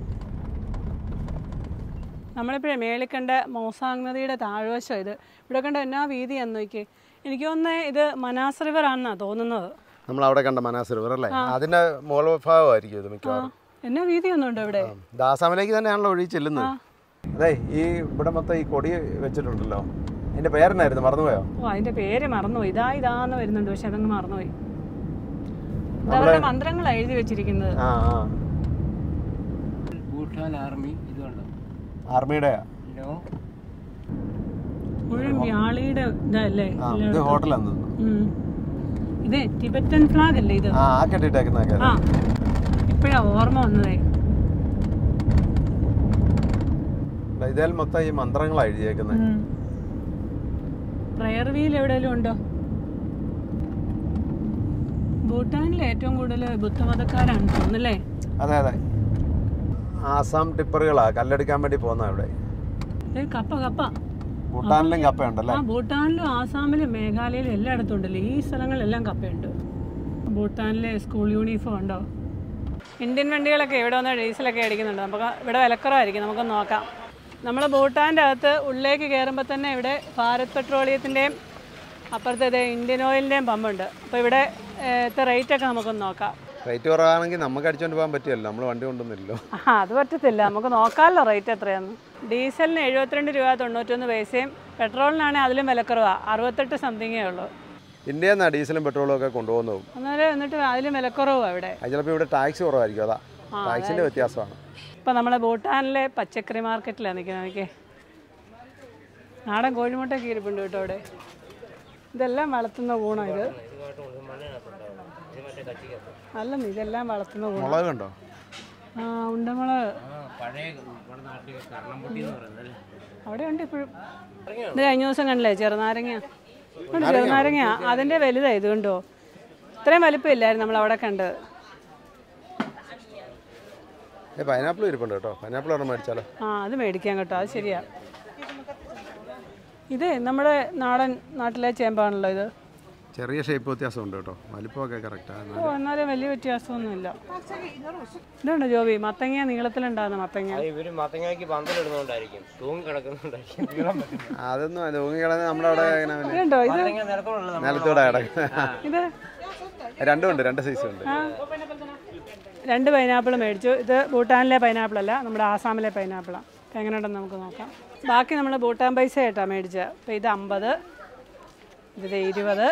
നമ്മളിപ്പോഴേ മേളിൽ കണ്ട മോസാങ് നദിയുടെ താഴ്വശം ഇത് ഇവിടെ കണ്ട എന്നാ വീതി എന്ന് നോക്കി എനിക്ക് തോന്നുന്നത് ഇത് മനാസ് റിവർ ആണെന്നാണ് തോന്നുന്നത് നമ്മൾ അവിടെ കണ്ട മനാസ് റിവർ അല്ലേ അതിൻ്റെ മുകൾ ഭാഗമായിരിക്കും ഇത് മിക്കവാറും എന്നാ വീതി ഒന്നുണ്ടോ ഇവിടെ ദാസാമിലേക്ക് തന്നെയാണല്ലോ ഒഴി ചെല്ലുന്നത് അതെ ഈ ഇവിടെ മൊത്തം ഈ കൊടി വെച്ചിട്ടുണ്ടല്ലോ അതിന്റെ പേരെന്നായിരുന്നു മറന്നുപോയോ ഓ അതിന്റെ പേര് മറന്നുപോയി ഇതാ ഇതാന്ന് വരുന്നുണ്ട് പക്ഷെ അതങ്ങ് മറന്നുപോയി ഇതവരുടെ മന്ത്രങ്ങളാ എഴുതി വെച്ചിരിക്കുന്നത് ആ ആ ഭൂട്ടാൻ ആർമി ഇതുണ്ടോ ആർമിയുടെ നോ മുഴുവൻ വ്യാളിയുടെ ഇതല്ലേ ആ ഇത് ഹോട്ടലാന്ന് തോന്നുന്നു ഉം. ഇത് ടിബറ്റൻ ഫ്ലാഗ് അല്ലേ ഇത് ആ ആ കെട്ടിട്ടേക്കുന്നൊക്കെ ആ ഇപ്പഴാ ഓർമ്മ വന്നതേ ഇതിൽ മൊത്തം ഈ മന്ത്രങ്ങളാണ് എഴുതിയേക്കുന്നത് പ്രയർ വീൽ എവിടെയെങ്കിലും ഉണ്ടോ ഭൂട്ടാനിൽ ഏറ്റവും കൂടുതൽ ബുദ്ധമതക്കാരാണ് തോന്നുന്നല്ലേ അതെ അതെ ആസാം ടിപ്പറുകളാ കല്ലെടുക്കാൻ വേണ്ടി പോകുന്ന ഇവിടെ ഏ, കപ്പ കപ്പ ഭൂട്ടാനിലും കപ്പയുണ്ടല്ലേ ആ ഭൂട്ടാനിലും ആസാമിലും മേഘാലയയിലും എല്ലായിടത്തും ഉണ്ടല്ലോ ഈ സ്ഥലങ്ങളിലെല്ലാം കപ്പയുണ്ട് ഭൂട്ടാനിലെ സ്കൂൾ യൂണിഫോം ഉണ്ടോ ഇന്ത്യൻ വണ്ടികളൊക്കെ ഇവിടെ വന്ന് ഡീസലൊക്കെ അടിക്കുന്നുണ്ട് നമുക്ക് ഇവിടെ വിലക്കുറവായിരിക്കും നമുക്ക് നോക്കാം നമ്മൾ ഭൂട്ടാൻ്റെ അകത്ത് ഉള്ളിലേക്ക് കയറുമ്പോൾ തന്നെ ഇവിടെ ഭാരത് പെട്രോളിയത്തിൻ്റെയും അപ്പുറത്തെ ഇന്ത്യൻ ഓയിലിൻ്റെയും പമ്പുണ്ട് അപ്പോൾ ഇവിടെ റേറ്റ് ഒക്കെ നമുക്കൊന്ന് നോക്കാം റേറ്റ് കുറവാണെങ്കിൽ നമുക്ക് അടിച്ചോണ്ട് പോകാൻ പറ്റിയല്ലോ നമ്മൾ വണ്ടി കൊണ്ടൊന്നുമില്ലല്ലോ ആ അത് പറ്റത്തില്ല നമുക്ക് നോക്കാമല്ലോ റേറ്റ് എത്രയാന്ന് ഡീസലിന് എഴുപത്തിരണ്ട് രൂപ തൊണ്ണൂറ്റൊന്ന് പൈസയും പെട്രോളിനാണെങ്കിൽ അതിലും വിലക്കുറവാണ് അറുപത്തെട്ട് സംതിങ്ങേ ഉള്ളൂ ഇന്ത്യയിൽ നിന്നാണ് ഡീസലും പെട്രോളും ഒക്കെ കൊണ്ടുപോകുന്നതും അന്നേരം എന്നിട്ട് അതിലും വിലക്കുറവാണ് ഇവിടെ അത് ചിലപ്പോൾ ഇവിടെ ടാക്സ് കുറവായിരിക്കും അതാ ടാക്സിന്റെ വ്യത്യാസമാണ് ഇപ്പം നമ്മൾ ഭൂട്ടാനിലെ പച്ചക്കറി മാർക്കറ്റിലാണ് നിൽക്കുന്നത് എനിക്ക് നാടൻ കോഴിമുട്ടയൊക്കെ ഇരിപ്പുണ്ട് കേട്ടോ അവിടെ ഇതെല്ലാം വളർത്തുന്ന ഊണാണ് ഇത് അല്ലെന്ന് ഇതെല്ലാം വളർത്തുന്ന ഊണ മുളക് കണ്ടോ ആ ഉണ്ടമുളക് പഴയ നമ്മുടെ നാട്ടിൽ കർണംപൊട്ടി എന്ന് പറയുന്നത് അല്ലേ അവിടെ ഉണ്ട് ഇപ്പോഴും ഇത് കഴിഞ്ഞ ദിവസം കണ്ടില്ലേ ചെറുനാരങ്ങ ഉണ്ട് ചെറുനാരങ്ങ അതിൻ്റെ വലുതാ ഇത് കണ്ടോ ഇത്രയും വലിപ്പമില്ലായിരുന്നു നമ്മൾ അവിടെ കണ്ടത് ഏ പൈനാപ്പിൾ ഇരിപ്പുണ്ട് കേട്ടോ പൈനാപ്പിൾ ഒരെണ്ണം മേടിച്ചാലോ ആ അത് മേടിക്കാൻ കേട്ടോ അത് ശരിയാ ഇത് നമ്മുടെ നാടൻ നാട്ടിലെ ചേമ്പാണല്ലോ ഇത് ചെറിയ ഷേപ്പ് വ്യത്യാസമുണ്ട് കേട്ടോ വലിപ്പമൊക്കെ കറക്റ്റാണ് ഓ എന്നാലും വലിയ വ്യത്യാസമൊന്നുമില്ല ഇതുണ്ട് ജോബി മത്തങ്ങ നീളത്തിലുണ്ടാകുന്ന മത്തങ്ങ അത് ഇവര് മത്തങ്ങയ്ക്ക് പന്തലിടുന്നോണ്ടായിരിക്കും തൂങ്ങി കിടക്കുന്നുണ്ടായിരിക്കും നീളം പറ്റും അതൊന്നും അല്ല ഊങ്ങിക്കിടന്ന് നമ്മുടെ അവിടെ ഇങ്ങനെ പിന്നെ ഇതുണ്ടോ ഇത് മത്തങ്ങ നിലത്തോടുള്ളത് നിലത്തൂടെ കിടക്കുന്നത് ഇത് രണ്ടും ഉണ്ട് രണ്ട് സൈസും ഉണ്ട് ആ രണ്ട് പൈനാപ്പിൾ മേടിച്ചു ഇത് ഭൂട്ടാനിലെ പൈനാപ്പിൾ അല്ല നമ്മുടെ ആസാമിലെ പൈനാപ്പിളാണ് അപ്പം എങ്ങനെയുണ്ടെന്ന് നമുക്ക് നോക്കാം ബാക്കി നമ്മൾ ഭൂട്ടാൻ പൈസ ആയിട്ടാണ് മേടിച്ചത് അപ്പോൾ ഇത് അമ്പത് ഇത് ഇരുപത്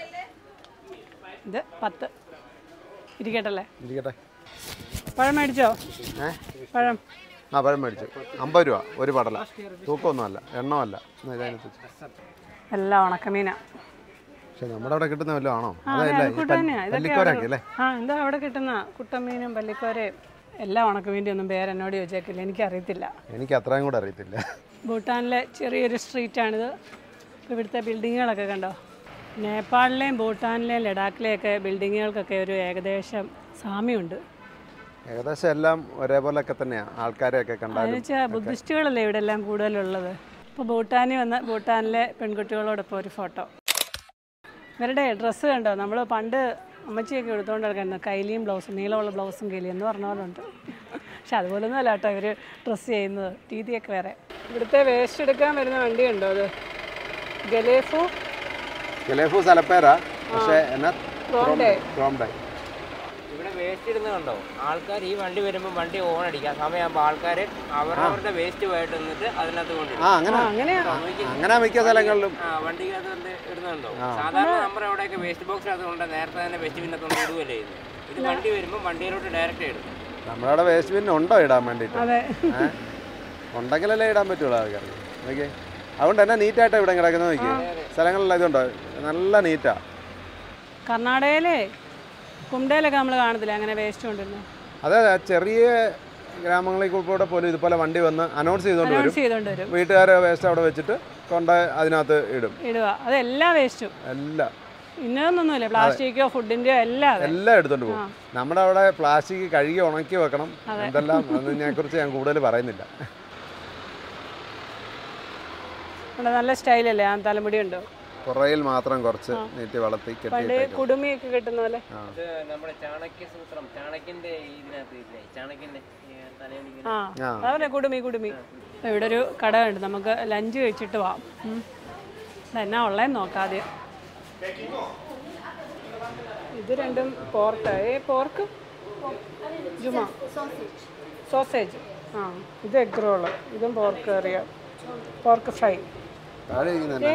ഇത് പത്ത് ഇരിക്കട്ടല്ലേ ഇരിക്കട്ടെ പഴം മേടിച്ചോ ഏ പഴം ആ പഴം മേടിച്ചു അമ്പത് രൂപ ഒരു പടല തൂക്കമൊന്നുമല്ല എണ്ണമല്ല എന്നാ ഇതിനനുസരിച്ച് എല്ലാം ഉണക്കമീനാണ് പക്ഷെ നമ്മുടെ അവിടെ കിട്ടുന്ന വല്ലതും ആണോ ആ അതെ അതല്ല അത് കൂട്ട് തന്നെയാ ഇതൊക്കെ പല്ലിക്കോരൊക്കെ അല്ലേ ആ എന്താ അവിടെ കിട്ടുന്ന കുട്ടമീനും പല്ലിക്കോരയും എല്ലാം ഉണക്കമീൻ്റെ ഒന്നും പേരെന്നോട് ചോദിച്ചേക്കില്ല എനിക്കറിയത്തില്ല എനിക്ക് അത്രയും കൂടെ അറിയത്തില്ല ഭൂട്ടാനിലെ ചെറിയൊരു സ്ട്രീറ്റാണിത് ഇപ്പോൾ ഇവിടുത്തെ ബിൽഡിങ്ങുകളൊക്കെ കണ്ടോ നേപ്പാളിലെയും ഭൂട്ടാനിലെയും ലഡാക്കിലെയൊക്കെ ബിൽഡിങ്ങുകൾക്കൊക്കെ ഒരു ഏകദേശം സാമ്യമുണ്ട് ഏകദേശം എല്ലാം ഒരേപോലെയൊക്കെ തന്നെയാണ് ആൾക്കാരെയൊക്കെ കണ്ടാലും എന്നുവെച്ചാൽ ബുദ്ധിസ്റ്റുകളല്ലേ ഇവിടെ എല്ലാം കൂടുതലുള്ളത് ഇപ്പോൾ ഭൂട്ടാനിൽ വന്ന ഭൂട്ടാനിലെ പെൺകുട്ടികളോടൊപ്പം ഒരു ഫോട്ടോ ഇവരുടെ ഡ്രസ്സ് കണ്ടോ നമ്മൾ പണ്ട് അമ്മച്ചിയൊക്കെ എടുത്തുകൊണ്ട് നടക്കുന്നത് കൈലിയും ബ്ലൗസും നീളമുള്ള ബ്ലൗസും കൈലിയും എന്ന് പറഞ്ഞ പോലെ ഉണ്ട് പക്ഷെ അതുപോലൊന്നും അല്ല കേട്ടോ ഇവർ ഡ്രസ്സ് ചെയ്യുന്നത് രീതിയൊക്കെ വേറെ ഇവിടുത്തെ വേസ്റ്റ് എടുക്കാൻ വരുന്ന വണ്ടി ഉണ്ടോ അത് ഗലേഫു ഗലേഫു സ്ഥലപ്പേരാ പക്ഷേ എന്നാ റോണ്ടേ ക്രോംഡേ ഇവിടെ വേസ്റ്റ് ഇടുന്നത് കണ്ടോ ആൾക്കാർ ഈ വണ്ടി വരുമ്പോൾ വണ്ടി ഓൺ അടിക്കുക സമയമാകുമ്പോൾ ആൾക്കാർ അവരവരുടെ വേസ്റ്റ് പോയിട്ട് നിന്നിട്ട് അതിനകത്ത് കൊണ്ടിടും ആ അങ്ങനെ അങ്ങനെയാ അങ്ങനെ മിക്ക സ്ഥലങ്ങളിലും ആ വണ്ടിക്കകത്ത് കൊണ്ട് ഇടുന്നുണ്ടോ സാധാരണ നമ്മുടെ അവിടെയൊക്കെ വേസ്റ്റ് ബോക്സിനകത്ത് കൊണ്ട് നേരത്തെ തന്നെ വേസ്റ്റ് ബിന്നകത്ത് ഇടുകയല്ലേ ചെയ്യുന്നത് ഇത് വണ്ടി വരുമ്പോൾ വണ്ടിയിലോട്ട് ഡയറക്റ്റ് ഇടും നമ്മുടെ അവിടെ വേസ്റ്റ് ബിൻ ഉണ്ടോ ഇടാൻ വേണ്ടിയിട്ട് അതെ ഏ? ഉണ്ടെങ്കിലല്ലേ ഇടാൻ പറ്റുള്ളൂ ആൾക്കാർക്ക് ഓക്കെ അതുകൊണ്ട് തന്നെ നീറ്റായിട്ട് ഇവിടെ കിടക്കുന്നത് നോക്കി സ്ഥലങ്ങളിലെല്ലാം ഇതുണ്ടോ നല്ല നീറ്റാ കർണാടകയിലെ കുണ്ടയിലൊക്കെ നമ്മൾ കാണത്തില്ല അങ്ങനെ വേസ്റ്റ് കൊണ്ടിരുന്നു അതെ അതെ, ചെറിയ ഗ്രാമങ്ങളിൽ കൂടെ പോലും ഇതുപോലെ വണ്ടി വന്ന് അനൗൺസ് ചെയ്തുകൊണ്ട് വരും അനൗൺസ് ചെയ്തുകൊണ്ട് വരും വീട്ടുകാരെ വേസ്റ്റ് അവിടെ വെച്ചിട്ട് കൊണ്ട് അതിനകത്ത് ഇടും ഇടുക അത് എല്ലാ വേസ്റ്റും എല്ലാം ഇന്നതൊന്നുമില്ല പ്ലാസ്റ്റിക്കോ ഫുഡിൻ്റെയോ എല്ലാം അതെ എല്ലാം എടുത്തോണ്ട് പോകും നമ്മുടെ അവിടെ പ്ലാസ്റ്റിക് കഴുകി ഉണക്കി വെക്കണം എന്തെല്ലാം അതിനെ കുറിച്ച് ഞാൻ കൂടുതൽ പറയുന്നില്ല ഇവിടെ നല്ല സ്റ്റൈലല്ലേ ആ തലമുടി ഉണ്ടോ പുറയിൽ മാത്രം കുറച്ച് നീട്ടി വളർത്തി പണ്ട് കെട്ടിയിട്ടേക്കും കുടുമിയൊക്കെ കിട്ടുന്ന പോലെ ഇത് നമ്മുടെ ചാണക്യ സൂത്രം ചാണക്യന്റെ ഇതിനകത്ത് ഇല്ലേ ചാണക്യന്റെ തലയിൽ ആ ആ. അതല്ലേ കുടുമി കുടുമി ഇവിടെ ഒരു കട ഉണ്ട് നമുക്ക് ലഞ്ച് കഴിച്ചിട്ട് പോവാം ഉം. ഇത് എന്നാ ഉള്ളതെന്ന് നോക്കാം ആദ്യം ഇത് രണ്ടും പോർക്ക് ഏ പോർക്ക് ജുമ സോസേജ് ആ ഇത് എഗ് റോള് ഇതും പോർക്ക് കറിയ പോർക്ക് ഫ്രൈ താഴെ ഇരിക്കുന്നതന്നെ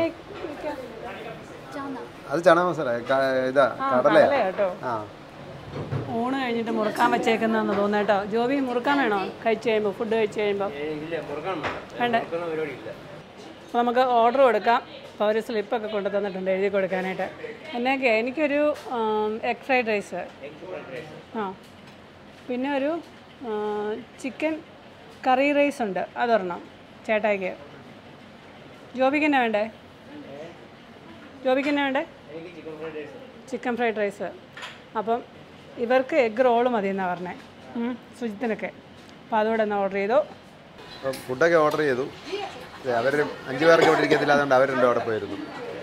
അത് ചണ മസാല ക- ഇതാ കടലയാ കടലയാ കേട്ടോ ആ ഊണ് കഴിഞ്ഞിട്ട് മുറുക്കാൻ വെച്ചേക്കുന്നതെന്ന് തോന്നുന്നു കേട്ടോ ജോബി മുറുക്കാൻ വേണോ കഴിച്ച് കഴിയുമ്പോൾ ഫുഡ് കഴിച്ച് കഴിയുമ്പോൾ ഇല്ല മുറുക്കാൻ വേണ്ട മുറുക്കുന്ന പരിപാടി ഇല്ല അപ്പോൾ നമുക്ക് ഓർഡർ കൊടുക്കാം അപ്പോൾ അവർ സ്ലിപ്പൊക്കെ കൊണ്ടു തന്നിട്ടുണ്ട് എഴുതി കൊടുക്കാനായിട്ട് എന്നൊക്കെ എനിക്കൊരു എഗ് ഫ്രൈഡ് റൈസ് ആ പിന്നെ ഒരു ചിക്കൻ കറി റൈസ് ഉണ്ട് അതൊരെണ്ണം ചേട്ടായിക്ക് ജോബിക്ക് എന്നാ വേണ്ടേ ജോബിക്ക് എന്നാ വേണ്ടേ ചിക്കൻ ഫ്രൈഡ് റൈസ് അപ്പം ഇവർക്ക് എഗ് റോള് മതി എന്നാണ് പറഞ്ഞത് സുജിത്തിനൊക്കെ അപ്പോൾ അതുകൂടെ ഒന്ന് ഓർഡർ ചെയ്തു അപ്പം ഫുഡൊക്കെ ഓർഡർ ചെയ്തു അവർ അഞ്ച് പേർക്ക് ഇവിടെ ഇരിക്കത്തില്ല അതുകൊണ്ട് അവർ രണ്ടും അവിടെ പോയിരുന്നു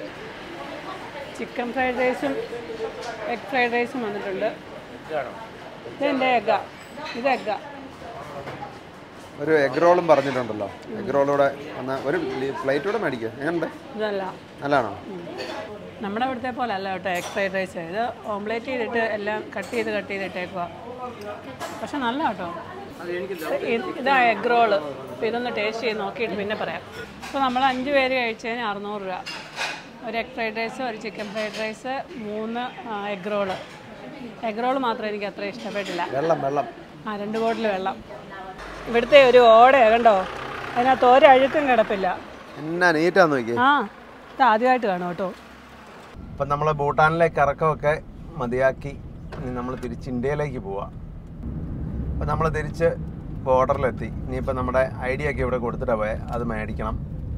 ചിക്കൻ ഫ്രൈഡ് റൈസും എഗ് ഫ്രൈഡ് റൈസും വന്നിട്ടുണ്ട് ഇതാണോ ഇത് എൻ്റെ എഗ്ഗാ ഇത് എഗ്ഗാ ഒരു എഗ് റോളും പറഞ്ഞിട്ടുണ്ടല്ലോ എഗ് റോളൂടെ വന്ന ഒരു പ്ലേറ്റ് കൂടെ മേടിക്കുക എങ്ങനെയുണ്ട് ഇതല്ല നല്ലതാണോ നമ്മുടെ ഇവിടുത്തെ പോലെ അല്ല കേട്ടോ എഗ് ഫ്രൈഡ് റൈസ് ഇത് ഓംലേറ്റ് ചെയ്തിട്ട് എല്ലാം കട്ട് ചെയ്ത് കട്ട് ചെയ്തിട്ടേക്കുക പക്ഷെ നല്ല കേട്ടോ ഇത് ഇതാ എഗ് റോള് അപ്പോൾ ഇതൊന്ന് ടേസ്റ്റ് ചെയ്ത് നോക്കിയിട്ട് പിന്നെ പറയാം അപ്പോൾ നമ്മൾ അഞ്ച് പേര് കഴിച്ചതിന് അറുന്നൂറ് രൂപ ഒരു എഗ് ഫ്രൈഡ് റൈസ് ഒരു ചിക്കൻ ഫ്രൈഡ് റൈസ് മൂന്ന് എഗ് റോള് എഗ് റോള് മാത്രം എനിക്ക് അത്ര ഇഷ്ടപ്പെട്ടില്ല വെള്ളം വെള്ളം ആ രണ്ട് ബോട്ടിൽ വെള്ളം ഇവിടുത്തെ ഒരു ഓടയാണ് കണ്ടോ അതിനകത്ത് ഒരഴുക്കും കിടപ്പില്ല എന്നാ നീറ്റാന്ന് നോക്കി ആ ഇത് ആദ്യമായിട്ട് കാണും കേട്ടോ അപ്പം നമ്മൾ ഭൂട്ടാനിലെ കറക്കമൊക്കെ മതിയാക്കി ഇനി നമ്മൾ തിരിച്ച് ഇന്ത്യയിലേക്ക് പോവാം അപ്പം നമ്മൾ തിരിച്ച് ബോർഡറിലെത്തി ഇനിയിപ്പോൾ നമ്മുടെ ഐഡിയ ഒക്കെ ഇവിടെ കൊടുത്തിട്ടാണ് പോയത് അത് മേടിക്കണം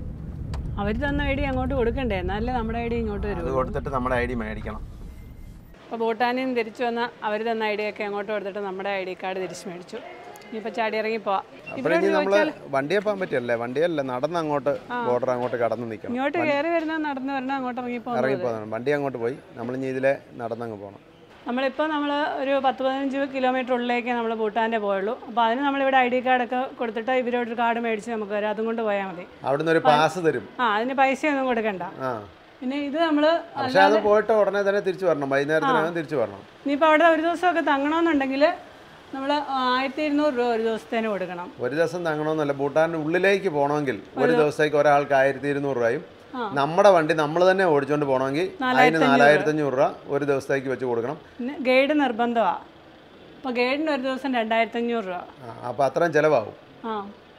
അവർ തന്ന ഐ ഡി അങ്ങോട്ട് കൊടുക്കണ്ടേ എന്നാലേ നമ്മുടെ ഐ ഡി ഇങ്ങോട്ട് അത് വരും കൊടുത്തിട്ട് നമ്മുടെ ഐ ഡി മേടിക്കണം അപ്പോൾ ഭൂട്ടാനിൽ നിന്ന് തിരിച്ചു വന്ന അവർ തന്ന ഐ ഡി ഒക്കെ അങ്ങോട്ട് കൊടുത്തിട്ട് നമ്മുടെ ഐ ഡി കാർഡ് തിരിച്ച് മേടിച്ചു ഇനിയിപ്പോൾ ചാടി ഇറങ്ങി പോവാം അപ്പോൾ ഇനി നമ്മൾ വണ്ടിയെ പോകാൻ പറ്റിയല്ലേ വണ്ടിയല്ല നടന്ന് അങ്ങോട്ട് ബോർഡർ അങ്ങോട്ട് കടന്ന് നിൽക്കണം ഇങ്ങോട്ട് കയറി വരുന്ന നടന്ന് വരണം അങ്ങോട്ട് ഇറങ്ങി പോകുന്നത് ഇറങ്ങി പോകുന്നതാണ് വണ്ടി അങ്ങോട്ട് പോയി നമ്മൾ ഇനി ഇതിലെ നടന്നങ്ങ് പോകണം നമ്മളിപ്പോൾ നമ്മൾ ഒരു പത്ത് പതിനഞ്ച് കിലോമീറ്റർ ഉള്ളിലേക്ക് നമ്മൾ ഭൂട്ടാൻ്റെ പോയുള്ളൂ അപ്പോൾ അതിന് നമ്മളിവിടെ ഐ ഡി കാർഡൊക്കെ കൊടുത്തിട്ട് ഇവരോടൊരു കാർഡ് മേടിച്ച് നമുക്ക് വരാം അതും കൊണ്ട് പോയാൽ മതി അവിടുന്ന് ഒരു പാസ് തരും ആ അതിന് പൈസയൊന്നും കൊടുക്കണ്ട ആ പിന്നെ ഇത് നമ്മൾ പക്ഷെ അത് പോയിട്ട് ഉടനെ തന്നെ തിരിച്ചു വരണം വൈകുന്നേരത്തിനകം തിരിച്ചു വരണം ഇനിയിപ്പോൾ അവിടെ ഒരു ദിവസമൊക്കെ തങ്ങണമെന്നുണ്ടെങ്കിൽ നമ്മൾ ആയിരത്തി ഇരുന്നൂറ് രൂപ ഒരു ദിവസത്തേന് കൊടുക്കണം ഒരു ദിവസം തങ്ങണമെന്നല്ല ഭൂട്ടാൻ്റെ ഉള്ളിലേക്ക് പോകണമെങ്കിൽ ഒരു ദിവസത്തേക്ക് ഒരാൾക്ക് ആയിരത്തി ഇരുന്നൂറ് രൂപയും നമ്മുടെ വണ്ടി നമ്മൾ തന്നെ ഓടിച്ചുകൊണ്ട് പോകണമെങ്കിൽ അതിന് നാലായിരത്തി അഞ്ഞൂറ് രൂപ ഒരു ദിവസത്തേക്ക് വെച്ച് കൊടുക്കണം പിന്നെ ഗൈഡ് നിർബന്ധമാണ് അപ്പോൾ ഗൈഡിന് ഒരു ദിവസം രണ്ടായിരത്തി അഞ്ഞൂറ് രൂപ അപ്പോൾ അത്രയും ചിലവാകും ആ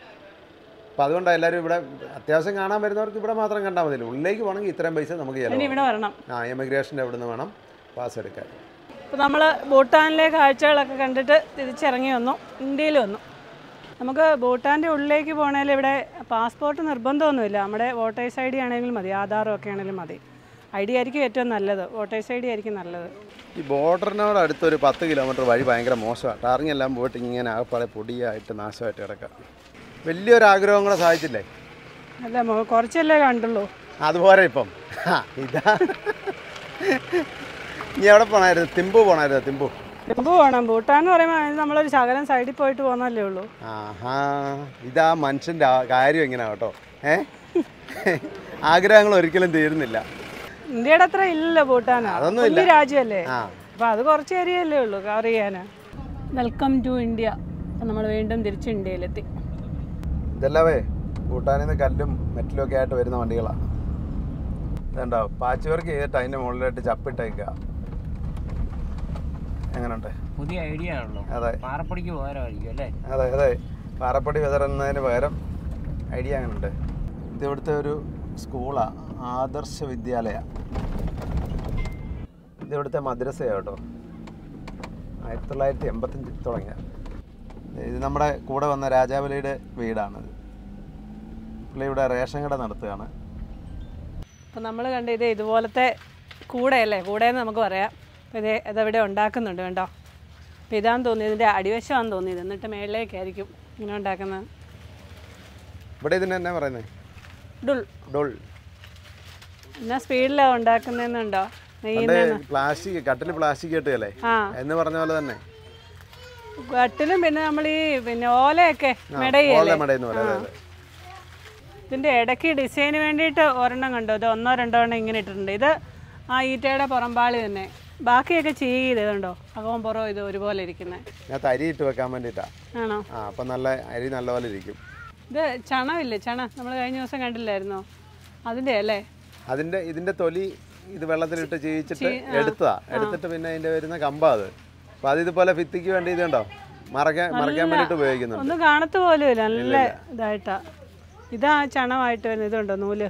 അപ്പോൾ അതുകൊണ്ടാണ് എല്ലാവരും ഇവിടെ അത്യാവശ്യം കാണാൻ വരുന്നവർക്ക് ഇവിടെ മാത്രം കണ്ടാൽ മതിയല്ലോ ഉള്ളിലേക്ക് പോകണമെങ്കിൽ ഇത്രയും പൈസ നമുക്ക് ഇനി ചിലവാകും ഇവിടെ വരണം ആ എമിഗ്രേഷൻ്റെ അവിടെ നിന്ന് വേണം പാസ് എടുക്കാൻ അപ്പോൾ നമ്മൾ ഭൂട്ടാനിലെ കാഴ്ചകളൊക്കെ കണ്ടിട്ട് തിരിച്ചിറങ്ങി വന്നു ഇന്ത്യയിൽ വന്നു നമുക്ക് ഭൂട്ടാൻ്റെ ഉള്ളിലേക്ക് പോകണേൽ ഇവിടെ പാസ്പോർട്ട് നിർബന്ധമൊന്നുമില്ല നമ്മുടെ വോട്ടേഴ്സ് ഐ ഡി ആണെങ്കിലും മതി ആധാറും ഒക്കെ ആണെങ്കിലും മതി ഐ ഡി ആയിരിക്കും ഏറ്റവും നല്ലത് വോട്ടേഴ്സ് ഐ ഡി ആയിരിക്കും നല്ലത് ഈ ബോർഡറിനോട് അടുത്തൊരു പത്ത് കിലോമീറ്റർ വഴി ഭയങ്കര മോശമാണ് ടാറിങ് എല്ലാം പോയിട്ട് ഇങ്ങനെ ആകപ്പാടെ പൊടിയായിട്ട് നാശമായിട്ട് കിടക്കാം വലിയൊരു ആഗ്രഹം കൂടെ സാധിച്ചില്ലേ അല്ല മോ- കുറച്ചല്ലേ കണ്ടുള്ളൂ അതുപോലെ ഇപ്പം ആ, ഇതാ നീ എവിടെ പോണായിരുന്നു തിമ്പു പോണായിരുന്നു തിമ്പു മുമ്പ് പോകണം ഭൂട്ടാൻ എന്ന് പറയുമ്പോൾ അതിന് നമ്മളൊരു ശകലം സൈഡിൽ പോയിട്ട് പോകുന്നല്ലേ ഉള്ളൂ ആഹാ ഇതാ മനുഷ്യൻ്റെ ആ കാര്യം എങ്ങനെയാ കേട്ടോ ഏ ആഗ്രഹങ്ങൾ ഒരിക്കലും തീരുന്നില്ല ഇന്ത്യയുടെ അത്ര ഇല്ലല്ലോ ഭൂട്ടാൻ അതൊന്നും വലിയ രാജ്യമല്ലേ ആ അപ്പോൾ അത് കുറച്ച് ഏരിയല്ലേ ഉള്ളൂ കവർ ചെയ്യാൻ വെൽക്കം ടു ഇന്ത്യ അപ്പം നമ്മൾ വീണ്ടും തിരിച്ച് ഇന്ത്യയിലെത്തി ഇതല്ലവേ ഭൂട്ടാനിൽ നിന്ന് കല്ലും മെറ്റലും ഒക്കെ ആയിട്ട് വരുന്ന വണ്ടികളാണ് ഇതുണ്ടോ പാച്ച് വർക്ക് ചെയ്തിട്ട് അതിൻ്റെ മുകളിലായിട്ട് ചപ്പിട്ടേക്കുക എങ്ങനെയുണ്ട് പുതിയ ഐഡിയ ആണല്ലോ അതെ പാറപ്പടിക്ക് പോകാനായിരിക്കും അല്ലേ അതെ അതെ പാറപ്പടി വിതറുന്നതിന് പകരം ഐഡിയ അങ്ങനെയുണ്ട് ഇത് ഇവിടുത്തെ ഒരു സ്കൂളാണ് ആദർശ വിദ്യാലയ ഇത് ഇവിടുത്തെ മദ്രസയാണ് കേട്ടോ ആയിരത്തി തൊള്ളായിരത്തി എൺപത്തഞ്ച് തുടങ്ങിയ ഇത് നമ്മുടെ കൂടെ വന്ന രാജാവലിയുടെ വീടാണിത് പുള്ളി ഇവിടെ റേഷൻ കട നടത്തുകയാണ് അപ്പം നമ്മൾ കണ്ട ഇത് ഇതുപോലത്തെ കൂടെയല്ലേ കൂടെയെന്ന് നമുക്ക് പറയാം അപ്പോൾ ഇത് ഇതവിടെ ഉണ്ടാക്കുന്നുണ്ട് കേട്ടോ അപ്പോൾ ഇതാന്ന് തോന്നി ഇതിൻ്റെ അടിവശമാണെന്ന് തോന്നിയത് എന്നിട്ട് മേളിലേക്കായിരിക്കും ഇങ്ങനെ ഉണ്ടാക്കുന്നത് ഇവിടെ ഇതിന് എന്നാ പറയുന്നത് ഡുൾ ഡോൾ എന്നാ സ്പീഡിലാണ് ഉണ്ടാക്കുന്നതെന്നുണ്ടോ നെയ്യ് പണ്ട് പ്ലാസ്റ്റിക് കട്ടിൽ പ്ലാസ്റ്റിക് കെട്ടുകയല്ലേ ആ എന്ന് പറഞ്ഞ പോലെ തന്നെ കട്ടിലും പിന്നെ നമ്മൾ ഈ പിന്നെ ഓലയൊക്കെ ഓല മെടയല്ലേ മടയെന്ന് പോലെ അതെ അതെ ഇതിൻ്റെ ഇടയ്ക്ക് ഡിസൈന് വേണ്ടിയിട്ട് ഒരെണ്ണം കണ്ടോ ഇത് ഒന്നോ രണ്ടോ എണ്ണം ഇങ്ങനെ ഇട്ടിട്ടുണ്ട് ഇത് ആ ഈറ്റയുടെ പുറംപാളി തന്നെ ബാക്കിയൊക്കെ ചെയ്ത് കണ്ടോ അകവും പുറവും ഇത് ഒരുപോലെ ഇരിക്കുന്നത് ഞാൻ അരി ഇട്ട് വെക്കാൻ വേണ്ടിയിട്ടാണ് ആണോ ആ അപ്പം നല്ല അരി നല്ലപോലെ ഇരിക്കും ഇത് ചണമില്ലേ ചണ നമ്മൾ കഴിഞ്ഞ ദിവസം കണ്ടില്ലായിരുന്നോ അതിൻ്റെ അല്ലേ അതിൻ്റെ ഇതിൻ്റെ തൊലി ഇത് വെള്ളത്തിലിട്ട് ചീയിച്ചിട്ട് എടുത്തതാ എടുത്തിട്ട് പിന്നെ അതിൻ്റെ വരുന്ന കമ്പാ അത് അപ്പോൾ അത് ഇതുപോലെ ഭിത്തിക്ക് വേണ്ടി ഇതുണ്ടോ മറയ്ക്കാൻ മറയ്ക്കാൻ വേണ്ടിയിട്ട് ഉപയോഗിക്കുന്നുണ്ട് ഒന്നും കാണത്ത് പോലും ഇല്ല നല്ല ഇതായിട്ടാ ഇതാ ചണമായിട്ട് വരുന്നത് ഇതുണ്ടോ നൂല്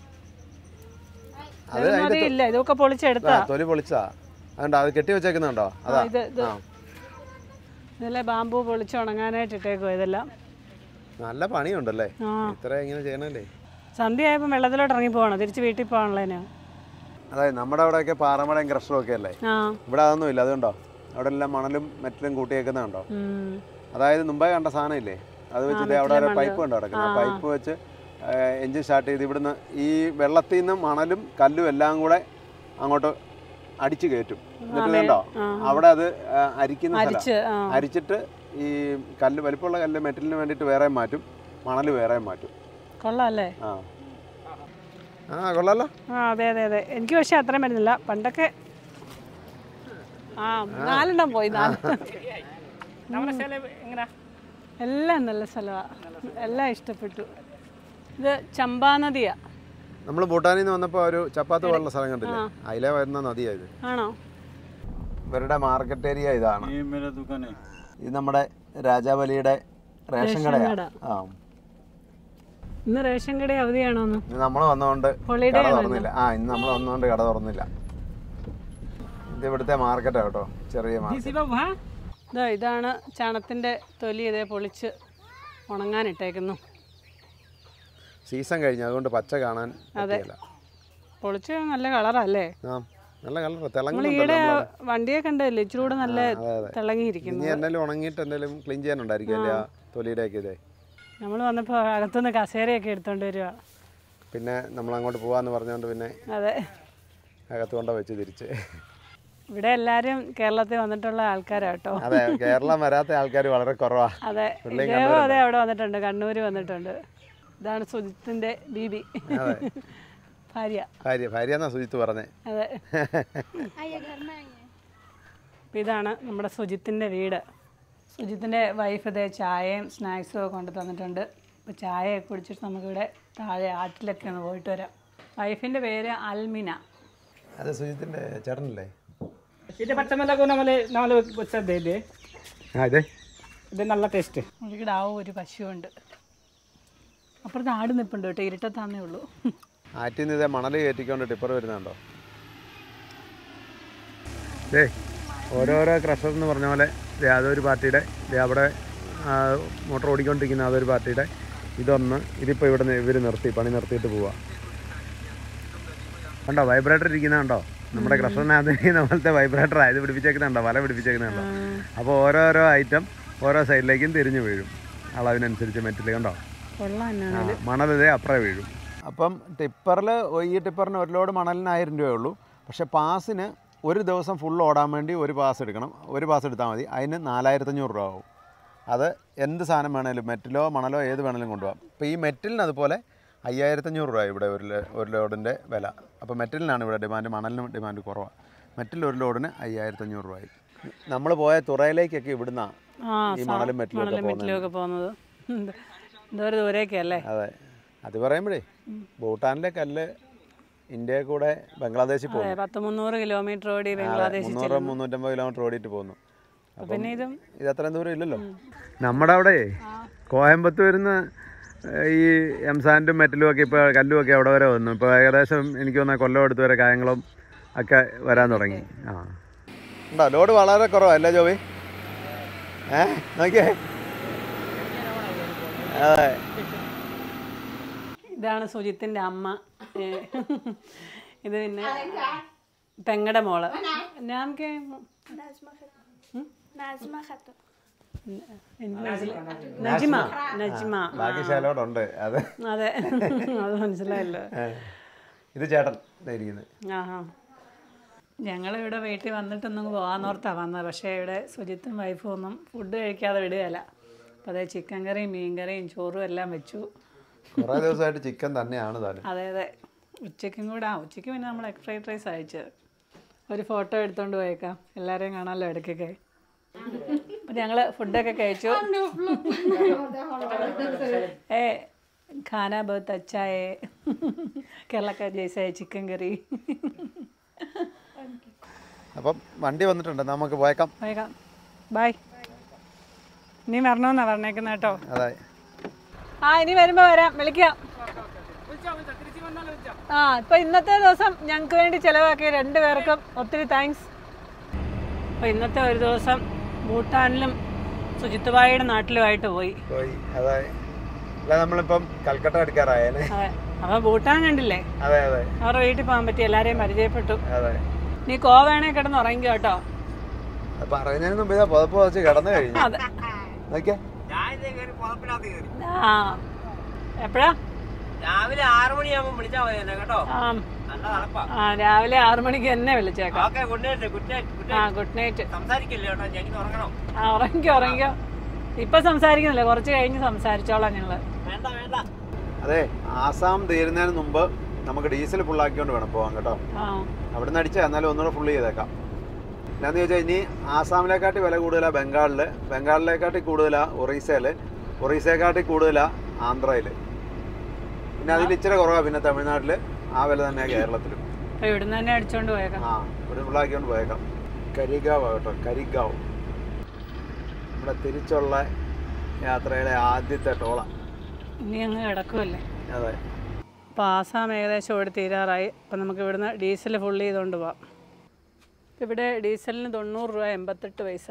അത് ഇതൊന്നും അതിൻ്റെ അതില്ല ഇതൊക്കെ പൊളിച്ചെടുത്താ ആ, തൊലി പൊളിച്ചതാ അതുണ്ടോ അത് കെട്ടി വെച്ചേക്കുന്നുണ്ടോ അതാ ഇത് ഇത് ആ ഇതല്ലേ ബാമ്പു പൊളിച്ച് ഉണങ്ങാനായിട്ട് ഇട്ടേക്കുവാ ഇതെല്ലാം നല്ല പണിയുണ്ടല്ലേ ആ ഇത്ര ഇങ്ങനെ ചെയ്യണല്ലേ സന്ധ്യയായപ്പോൾ വെള്ളത്തിലോട്ട് ഇറങ്ങി പോകണം തിരിച്ച് വീട്ടിൽ പോകണല്ലോ അതായത് നമ്മുടെ അവിടെയൊക്കെ പാറമടയും ക്രഷറും ഒക്കെ അല്ലേ ആ ഇവിടെ അതൊന്നും ഇല്ല അതുകൊണ്ടോ അവിടെ എല്ലാം മണലും മെറ്റലും കൂട്ടിയേക്കുന്നുണ്ടോ ഉം. അതായത് മുമ്പേ കണ്ട സാധനം ഇല്ലേ അത് വെച്ചിട്ട് അവിടെ ഒരു പൈപ്പ് ഉണ്ട് കിടക്കുന്നത് ആ പൈപ്പ് വെച്ച് എഞ്ചിൻ സ്റ്റാർട്ട് ചെയ്ത് ഇവിടുന്ന് ഈ വെള്ളത്തിൽ നിന്ന് മണലും കല്ലും എല്ലാം കൂടെ അങ്ങോട്ട് അടിച്ചു കയറ്റും എന്നിട്ട് കണ്ടോ അവിടെ അത് ആ, അരിക്കുന്ന സ്ഥലം അരിച്ച് ആ അരിച്ചിട്ട് ഈ കല്ല് വലിപ്പമുള്ള കല്ല് മെറ്റലിന് വേണ്ടിയിട്ട് വേറെ മാറ്റും മണൽ വേറെ മാറ്റും കൊള്ളാം അല്ലേ ആ ആ കൊള്ളാലോ ആ അതെ അതെ അതെ എനിക്ക് പക്ഷെ അത്രയും വരുന്നില്ല പണ്ടൊക്കെ ആ നാലെണ്ണം പോയി നാല് നമ്മുടെ സ്ഥലം എങ്ങനെ എല്ലാം നല്ല സ്ഥലമാണ് എല്ലാം ഇഷ്ടപ്പെട്ടു ഇത് ചമ്പാ നദിയാ നമ്മൾ ഭൂട്ടാനിൽ നിന്ന് വന്നപ്പോൾ ഒരു ചപ്പാത്ത് പോലുള്ള സ്ഥലം കണ്ടില്ലേ അതിലെ വരുന്ന നദിയാണ് ഇത് ആണോ ഇവരുടെ മാർക്കറ്റ് ഏരിയ ഇതാണ് ये मेरा दुकान है ഇത് നമ്മുടെ രാജാവലിയുടെ റേഷൻ റേഷൻ കടയാണ് കട. ആ ഇന്ന് റേഷൻ കട അവധിയാണോന്ന് ഇന്ന് നമ്മൾ വന്നതുകൊണ്ട് Holiday കട ആണോ തുറന്നില്ല ആ ഇന്ന് നമ്മൾ വന്നതുകൊണ്ട് കട തുറന്നില്ല ഇത് ഇവിടുത്തെ മാർക്കറ്റാണ് കേട്ടോ ചെറിയ മാർക്കറ്റ് Di bawah. ഇതാ ഇതാണ് ചണത്തിൻ്റെ തൊലി ഇതേ പൊളിച്ച് ഉണങ്ങാനിട്ടേക്കുന്നു സീസൺ കഴിഞ്ഞു അതുകൊണ്ട് പച്ച കാണാൻ പറ്റിയില്ല പൊളിച്ച് നല്ല കളറല്ലേ ആ നല്ല കളർ നമ്മൾ തിളങ്ങുന്നുണ്ട് ഈയിടെ വണ്ടിയെ കണ്ടല്ലേ ഇച്ചിരി കൂടെ നല്ല തിളങ്ങിയിരിക്കുന്നു ഇനി എന്തെങ്കിലും ഉണങ്ങിയിട്ട് എന്തെങ്കിലും ക്ലീൻ ചെയ്യാനുണ്ടായിരിക്കും അല്ലേ ആ തൊലിയുടെ ഒക്കെ ഇതേ നമ്മൾ വന്നപ്പോൾ അകത്തുനിന്ന് കസേരയൊക്കെ എടുത്തോണ്ട് വരിക പിന്നെ നമ്മൾ അങ്ങോട്ട് പോവാന്ന് പറഞ്ഞുകൊണ്ട് പിന്നെ അതെ അകത്ത് കൊണ്ട വെച്ച് തിരിച്ച് ഇവിടെ എല്ലാവരും കേരളത്തിൽ വന്നിട്ടുള്ള ആൾക്കാരാണ് കേട്ടോ അതെ കേരളം വരാത്ത ആൾക്കാർ വളരെ കുറവാ അതെ പുള്ളിയും ഇദ്ദേഹം അതെ അവിടെ വന്നിട്ടുണ്ട് കണ്ണൂര് വന്നിട്ടുണ്ട് ഇതാണ് സുജിത്തിന്റെ ബീബി ഭാര്യ ഭാര്യ ഭാര്യ എന്നാ സുജിത്ത് പറഞ്ഞേ അതെ അപ്പൊ ഇതാണ് നമ്മുടെ സുജിത്തിന്റെ വീട് സുജിത്തിന്റെ വൈഫ് ഇതേ ചായയും സ്നാക്സും ഒക്കെ കൊണ്ട് തന്നിട്ടുണ്ട് അപ്പോൾ ചായയൊക്കെ കുടിച്ചിട്ട് നമുക്കിവിടെ താഴെ ആറ്റിലൊക്കെ ഒന്ന് പോയിട്ട് വരാം വൈഫിന്റെ പേര് അൽമിന അത് സുജിത്തിന്റെ ചേട്ടനല്ലേ ഇത് പച്ചമുളക് നമ്മൾ നാല് വെച്ചത് ഇത് ആ ഇതേ ഇത് നല്ല ടേസ്റ്റ് ഇവിടെ ആ ഒരു പശുവുണ്ട് അപ്പുറത്ത് ആട് നിൽപ്പുണ്ട് കേട്ടോ ഇരുട്ടത്താന്നേ ഉള്ളൂ ആറ്റിൽ നിന്ന് ഇതേ മണൽ കയറ്റിക്കൊണ്ട് ടിപ്പർ വരുന്നുണ്ടോ ഏ ഓരോരോ ക്രഷർ എന്ന് പറഞ്ഞ പോലെ ദേ അതൊരു പാർട്ടിയുടെ ദേ അവിടെ ആ, മോട്ടോർ ഓടിക്കൊണ്ടിരിക്കുന്ന അതൊരു പാർട്ടിയുടെ ഇതൊന്ന് ഇതിപ്പോൾ ഇവിടെ ഇവർ നിർത്തി പണി നിർത്തിയിട്ട് പോവാ കണ്ടോ വൈബ്രേറ്റർ ഇരിക്കുന്ന കണ്ടോ നമ്മുടെ ക്രഷറിനകത്ത് ഇരിക്കുന്ന പോലത്തെ വൈബ്രേറ്റർ ഇത് പിടിപ്പിച്ചേക്കുന്നുണ്ടോ വല പിടിപ്പിച്ചേക്കുന്നുണ്ടോ അപ്പോൾ ഓരോരോ ഐറ്റം ഓരോ സൈഡിലേക്കും തിരിഞ്ഞു വീഴും അളവിനനുസരിച്ച് മെറ്റിൽ കണ്ടോ കൊള്ളാം എന്നാ ആ, മണലിതേ അപ്പുറേ വീഴും അപ്പം ടിപ്പറിൽ ഈ ടിപ്പറിന് ഒരു ലോഡ് മണലിന് ആയിരം രൂപയേ ഉള്ളൂ പക്ഷേ പാസിന് ഒരു ദിവസം ഫുൾ ഓടാൻ വേണ്ടി ഒരു പാസ് എടുക്കണം ഒരു പാസ് എടുത്താൽ മതി അതിന് നാലായിരത്തഞ്ഞൂറ് രൂപ ആവും അത് എന്ത് സാധനം വേണേലും മെറ്റലോ മണലോ ഏത് വേണേലും കൊണ്ടുപോകാം ഇപ്പോൾ ഈ മെറ്റലിന് അതുപോലെ അയ്യായിരത്തഞ്ഞൂറ് രൂപ ഇവിടെ ഒരു ലോ- ഒരു ലോഡിൻ്റെ വില അപ്പോൾ മെറ്റലിനാണ് ഇവിടെ ഡിമാൻഡ് മണലിന് ഡിമാൻഡ് കുറവാണ് മെറ്റൽ ഒരു ലോഡിന് അയ്യായിരത്തഞ്ഞൂറ് രൂപയായി നമ്മൾ പോയ തുറയിലേക്കൊക്കെ ഇവിടുന്ന ആ ഈ മണലും മെറ്റലും ഒക്കെ മണലും മെറ്റിലും ഒക്കെ പോകുന്നത് എന്തോരം ദൂരേക്കല്ലേ അതെ അത് പറയുമ്പോഴേ ഭൂട്ടാനിലെ കല്ല് ഇന്ത്യയിൽ കൂടെ ബംഗ്ലാദേശിൽ അതെ പോകുന്നു പത്ത് മുന്നൂറ് കിലോമീറ്റർ ഓടി ബംഗ്ലാദേശിൽ മുന്നൂറ് മുന്നൂറ്റമ്പത് കിലോമീറ്റർ ഓടിയിട്ട് പോകുന്നു അപ്പൊ പിന്നെ ഇതും ഇത് അത്രയും ദൂരം ഇല്ലല്ലോ നമ്മുടെ അവിടെ കോയമ്പത്തൂരിൽ നിന്ന് ഈ എംസാൻഡും മെറ്റലും ഒക്കെ ഇപ്പോൾ കല്ലും ഒക്കെ അവിടെ വരെ വന്നു ഇപ്പോൾ ഏകദേശം എനിക്ക് തോന്നുന്ന കൊല്ലം അടുത്ത് വരെ കായംകുളം ഒക്കെ വരാൻ തുടങ്ങി ആ ഉണ്ടോ ലോഡ് വളരെ കുറവല്ലേ ജോബി ഏ നോക്കിയേ അതെ ഇതാണ് സുജിത്തിന്റെ അമ്മ ഏ, ഇത് പിന്നെ പെങ്ങടെ മോള് ഞാൻ കേ- ഉം? എനിക്ക് മനസ്സിലായി. നജിമ നജിമ ബാക്കി ശാലോടുണ്ട് അത് അതെ അത് മനസ്സിലായല്ലോ ഇത് ചേട്ടൻ ദേ ഇരിക്കുന്നത് ആഹാ ഞങ്ങളിവിടെ വീട്ടിൽ വന്നിട്ടൊന്നും പോകാന്നോർത്താ വന്നത് പക്ഷേ ഇവിടെ സുജിത്തും വൈഫും ഒന്നും ഫുഡ് കഴിക്കാതെ വിടുകയല്ല അപ്പോൾ അതേ ചിക്കൻ കറിയും മീൻ കറിയും ചോറും എല്ലാം വെച്ചു കുറേ ദിവസമായിട്ട് ചിക്കൻ തന്നെയാണ് താനും അതെ അതെ ഉച്ചയ്ക്കും കൂടെ ആ ഉച്ചയ്ക്ക് പിന്നെ നമ്മൾ എഗ് ഫ്രൈഡ് റൈസ് അയച്ചത് ഒരു ഫോട്ടോ എടുത്തോണ്ട് പോയേക്കാം എല്ലാവരെയും കാണാമല്ലോ ഇടയ്ക്കൊക്കെ അപ്പം ഞങ്ങൾ ഫുഡൊക്കെ കഴിച്ചു ഏ खाना बहुत अच्छा है केरला का जैसा है चिकन करी അപ്പം വണ്ടി വന്നിട്ടുണ്ട് നമുക്ക് പോയേക്കാം വേഗം ബായ് ഇനി വരണമെന്നാ പറഞ്ഞേക്കുന്നത് കേട്ടോ അതെ ആ ഇനി വരുമ്പോ വരാം വിളിക്കാം ആ ഇപ്പൊ ഇന്നത്തെ ദിവസം ഞങ്ങൾക്ക് വേണ്ടി ചെലവാക്കിയ രണ്ടുപേർക്കും ഒത്തിരി താങ്ക്സ് അപ്പൊ ഇന്നത്തെ ഒരു ദിവസം ഭൂട്ടാനിലും സുജിത്തുബായിയുടെ നാട്ടിലുമായിട്ട് പോയി പോയി അതെ അല്ല നമ്മളിപ്പം കൽക്കട്ട എടുക്കാറായാലേ അതെ അപ്പൊ ഭൂട്ടാൻ കണ്ടില്ലേ അതെ അതെ അവരുടെ വീട്ടിൽ പോകാൻ പറ്റി എല്ലാരെയും പരിചയപ്പെട്ടു അതെ നീ കോവേണേ കിടന്ന് ഉറങ്ങി കേട്ടോ അത് പറയുന്നതിന് മുമ്പ് ഇതാ പുതപ്പ് വെച്ച് കിടന്നു കഴിഞ്ഞു അതെ നോക്കിയേ ഞാൻ ഇതേ കയറി പുറപ്പിനകത്ത് കയറി ആ എപ്പോഴാ രാവിലെ ആറു മണിയാകുമ്പോൾ വിളിച്ചാൽ മതി എന്നെ കേട്ടോ ആ നല്ല തണുപ്പാ ആ രാവിലെ ആറു മണിക്ക് എന്നെ വിളിച്ചേക്കാം okay good night good night good ah night good night സംസാരിക്കില്ല കേട്ടോ എനിക്ക് ഉറങ്ങണം ആ ഉറങ്ങിക്കോ ഉറങ്ങിക്കോ ഇപ്പൊ സംസാരിക്കുന്നില്ല കുറച്ച് കഴിഞ്ഞ് സംസാരിച്ചോളാം ഞങ്ങള് വേണ്ട വേണ്ട അതെ ആസാം തീരുന്നതിന് മുമ്പ് നമുക്ക് ഡീസൽ ഫുള്ളാക്കിക്കൊണ്ട് വേണം പോകാൻ കേട്ടോ ആ അവിടുന്ന് അടിച്ചാൽ എന്നാലും ഒന്നുകൂടെ ഫുള്ള് ചെയ്തേക്കാം എന്നാന്ന് ചോദിച്ചാൽ ഇനി ആസാമിനെക്കാട്ടി വില കൂടുതലാണ് ബംഗാളിൽ ബംഗാളിലേക്കാട്ടി കൂടുതലാണ് ഒറീസയിൽ ഒറീസയെക്കാട്ടി കൂടുതലാണ് ആന്ധ്രയിൽ പിന്നെ അതിൽ ഇച്ചിരി കുറവാണ് പിന്നെ തമിഴ്നാട്ടിൽ ആ വില തന്നെയാണ് കേരളത്തിലും അപ്പൊ ഇവിടുന്ന് തന്നെ അടിച്ചോണ്ട് പോയേക്കാം ആ ഒരു ഫുള്ളാക്കിക്കൊണ്ട് പോയേക്കാം കരിഗാവ് കേട്ടോ കരിഗാവ് നമ്മുടെ തിരിച്ചുള്ള യാത്രയുടെ ആദ്യത്തെ ടോള ഇനി അങ്ങ് കിടക്കുമല്ലേ അതെ അപ്പോൾ ആസാം ഏകദേശം ഇവിടെ തീരാറായി അപ്പം നമുക്ക് ഇവിടുന്ന് ഡീസൽ ഫുള്ള് ചെയ്തുകൊണ്ട് പോവാം ഇവിടെ ഡീസലിന് തൊണ്ണൂറ് രൂപ എൺപത്തെട്ട് പൈസ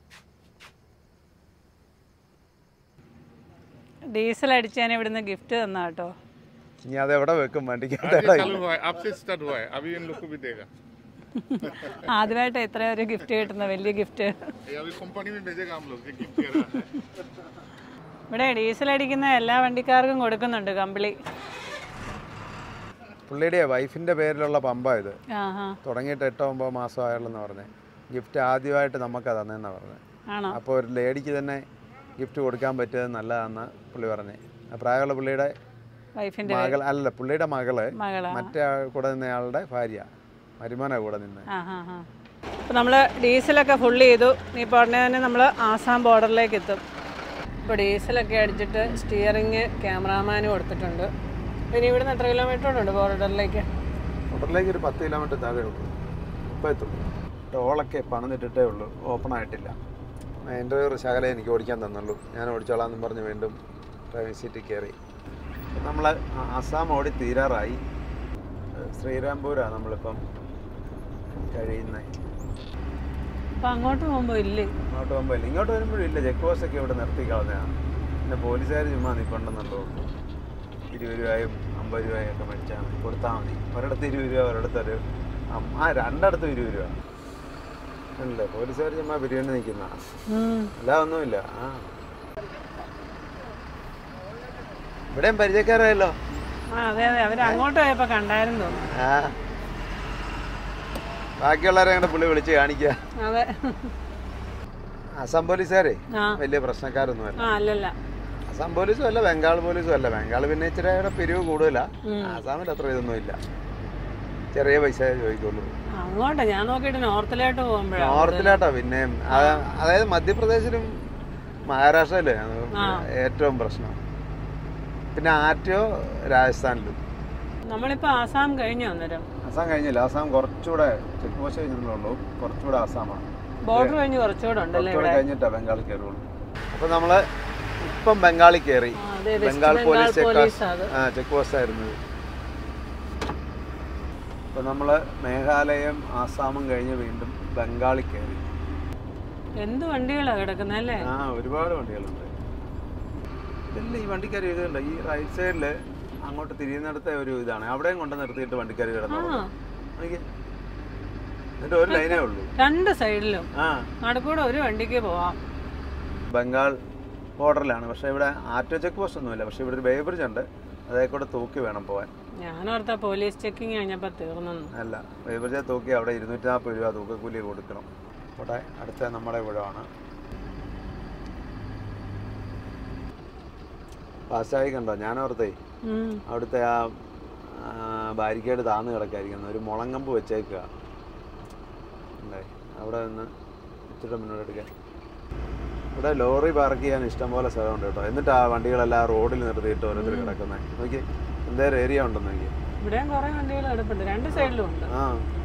ഡീസൽ അടിച്ചാൽ ഇവിടുന്ന് ഗിഫ്റ്റ് തന്നാ കേട്ടോ ഇനി അത് എവിടെ വെക്കും വണ്ടിക്കകത്ത് ये चालू हुआ है आपसे स्टार्ट हुआ है अभी इन लोग को भी देगा ആദ്യമായിട്ട് ഇത്ര ഒരു ഗിഫ്റ്റ് കിട്ടുന്ന വലിയ ഗിഫ്റ്റ് ये अभी कंपनी में भेजेगा हम लोग ये गिफ्ट दे रहा है ഇവിടെ ഡീസൽ അടിക്കുന്ന എല്ലാ വണ്ടിക്കാർക്കും കൊടുക്കുന്നുണ്ട് കമ്പിളി പുള്ളിയുടെ വൈഫിൻ്റെ പേരിലുള്ള പമ്പാ ഇത് ആ ഹാ തുടങ്ങിയിട്ട് എട്ടോ ഒമ്പത് മാസം ആയുള്ളെന്ന് പറഞ്ഞ് ഗിഫ്റ്റ് ആദ്യമായിട്ട് നമുക്ക് തന്നെന്നാണ് പറഞ്ഞത് ആണോ അപ്പോൾ ഒരു ലേഡിക്ക് തന്നെ ഗിഫ്റ്റ് കൊടുക്കാൻ പറ്റിയത് നല്ലതാണെന്ന് പുള്ളി പറഞ്ഞു ആ പ്രായമുള്ള പുള്ളിയുടെ വൈഫിൻ്റെ മകൾ അല്ല പുള്ളിയുടെ മകള് മകളാ മറ്റേ ആൾ കൂടെ നിന്നയാളുടെ ഭാര്യ മരുമോനാ കൂടെ നിന്ന് ആ ഹാ ഹാ അപ്പോൾ നമ്മൾ ഡീസലൊക്കെ ഫുള്ള് ചെയ്തു നീ ഇപ്പോൾ ഉടനെ തന്നെ നമ്മൾ ആസാം ബോർഡറിലേക്ക് എത്തും ഇപ്പോൾ ഡീസലൊക്കെ അടിച്ചിട്ട് സ്റ്റിയറിങ് ക്യാമറാമാന് കൊടുത്തിട്ടുണ്ട് ഇനി ഇവിടുന്ന് എത്ര കിലോമീറ്റർ ഉണ്ട് ബോർഡറിലേക്ക് ബോർഡറിലേക്ക് ഒരു പത്ത് കിലോമീറ്റർ താഴെ ഉള്ളൂ ഇപ്പം എത്തും ടോളൊക്കെ പണിതിട്ടിട്ടേ ഉള്ളൂ ഓപ്പൺ ആയിട്ടില്ല എൻ്റെ ഒരു ശകലം എനിക്ക് ഓടിക്കാൻ തന്നുള്ളൂ ഞാൻ ഓടിച്ചോളാമെന്നും പറഞ്ഞ് വീണ്ടും ഡ്രൈവിംഗ് സീറ്റിൽ കയറി നമ്മൾ ആസാം ഓടി തീരാറായി ശ്രീരാംപൂരാണ് നമ്മളിപ്പം കഴിയുന്നത് അപ്പോൾ അങ്ങോട്ട് പോകുമ്പോൾ ഇല്ലേ അങ്ങോട്ട് പോകുമ്പോൾ ഇല്ല ഇങ്ങോട്ട് വരുമ്പോഴും ഇല്ല ചെക്ക് പോസ്റ്റ് ഒക്കെ ഇവിടെ നിർത്തി കളഞ്ഞതാണ് പിന്നെ പോലീസുകാർ ചുമ്മാ നിൽപ്പുണ്ടെന്നുള്ളൂ ഇരുപത് രൂപയും അമ്പത് രൂപയും ഒക്കെ മേടിച്ചാൽ മതി കൊടുത്താൽ മതി ഒരിടത്ത് ഇരുപത് രൂപ ഒരിടത്തൊരു അം- ആ രണ്ടിടത്തും ഇരുപത് രൂപ അല്ലേ പോലീസുകാർ ചുമ്മാ ബിരിയാണി നിൽക്കുന്ന അല്ല ഒന്നുമില്ല ആ ഇവിടെയും പരിചയക്കാരായല്ലോ ആ അതെ അതെ അവർ അങ്ങോട്ട് പോയപ്പോൾ കണ്ടായിരുന്നു തോന്നുന്നു ആ ബാക്കിയുള്ളവരെ അങ്ങോട്ട് പുള്ളി വിളിച്ച് കാണിക്കുക അതെ അസം പോലീസുകാരെ ആ വലിയ പ്രശ്നക്കാരൊന്നുമല്ല ആ അല്ലല്ല ആസാം പോലീസും അല്ല ബംഗാൾ പോലീസും അല്ല ബംഗാൾ പിന്നെ ഇച്ചിരി കൂടെ പിരിവ് കൂടുതലാ ആസാമിൽ അത്ര ഇതൊന്നും ഇല്ല ചെറിയ പൈസ ചോദിക്കുള്ളൂ അങ്ങോട്ട് ഞാൻ നോക്കിയിട്ട് നോർത്തിലോട്ട് പോകുമ്പോഴാണ് നോർത്തിലാട്ടോ പിന്നെ ആ- അതായത് മധ്യപ്രദേശിലും മഹാരാഷ്ട്രയിലും ഏറ്റവും പ്രശ്നം പിന്നെ ആറ്റോ രാജസ്ഥാനിലും നമ്മളിപ്പോൾ ആസാം കഴിഞ്ഞു അന്നേരം ആസാം കഴിഞ്ഞില്ല ആസാം കുറച്ചുകൂടെ ചെക്ക് പോസ്റ്റ് കഴിഞ്ഞിട്ടുള്ളൂ കുറച്ചുകൂടെ ആസാമാണ് ബോർഡർ കഴിഞ്ഞ് കുറച്ചുകൂടെ ഉണ്ടല്ലേ കുറച്ചുകൂടെ ഇവിടെ കഴിഞ്ഞിട്ടാ ബംഗാളിൽ കയറുള്ളൂ അപ്പൊ നമ്മള് ഇപ്പം ബംഗാളിൽ കയറി ആ, അതെ West Bengal Bengal police check police അത് ആ ചെക്ക് പോസ്റ്റ് ആയിരുന്നു അപ്പൊ നമ്മള് മേഘാലയം ആസാമും കഴിഞ്ഞ് വീണ്ടും ബംഗാളിൽ കയറി എന്ത് വണ്ടികളാ കിടക്കുന്നത് അല്ലേ ആ ഒരുപാട് വണ്ടികളുണ്ട് ഇതല്ല ഈ വണ്ടിക്കാർ എഴുതുന്നുണ്ട് ഈ റൈറ്റ് സൈഡിൽ അങ്ങോട്ട് തിരിയുന്നിടത്തെ ഒരു ഇതാണ് അവിടെയും കൊണ്ട് നിർത്തിയിട്ട് വണ്ടിക്കാർ കിടന്നു ആ നോക്കിയേ. എന്നിട്ട് ഒരു ലൈനേ ഉള്ളൂ രണ്ട് സൈഡിലും ആ നടുക്കൂടെ ഒരു വണ്ടിക്ക് പോവാം ബംഗാൾ ബോർഡറിലാണ് പക്ഷേ ഇവിടെ ആറ്റോ ചെക്ക് പോസ്റ്റ് ഒന്നുമില്ല പക്ഷേ ഇവിടെ ഒരു ബേ ബ്രിഡ്ജ് ഉണ്ട് അതേ കൂടെ തൂക്കി വേണം പോകാൻ ഞാനോർത്ത പോലീസ് ചെക്കിങ് കഴിഞ്ഞപ്പോൾ തീർന്നു അല്ല ബേ ബ്രിഡ്ജ് തൂക്കി അവിടെ ഇരുന്നൂറ്റി നാൽപ്പത് രൂപ തൂക്കക്കൂലി കൊടുക്കണം ഇവിടെ അടുത്ത നമ്മുടെ ഇവിടമാണ് ഫാസ്റ്റായി കണ്ടോ ഞാനോർത്തേ ഉം. അവിടുത്തെ ആ ബാരിക്കേഡ് താന്ന് കിടക്കായിരിക്കുന്നു ഒരു മുളങ്കമ്പ് വെച്ചേക്കുക അല്ലേ അവിടെ നിന്ന് ഇച്ചിരി മുന്നോട്ട് എടുക്കാൻ ഇവിടെ ലോറി പാർക്ക് ചെയ്യാൻ ഇഷ്ടംപോലെ സ്ഥലമുണ്ട് കേട്ടോ എന്നിട്ട് ആ വണ്ടികളെല്ലാം റോഡിൽ നിർത്തിയിട്ട് ഓരോരുത്തർ കിടക്കുന്നത് നോക്കി എന്തേലും ഏരിയ ഉണ്ടെന്ന് നോക്കി ഇവിടെയും കുറേ വണ്ടികൾ കിടപ്പുണ്ട് രണ്ട് സൈഡിലും ഉണ്ട് ആ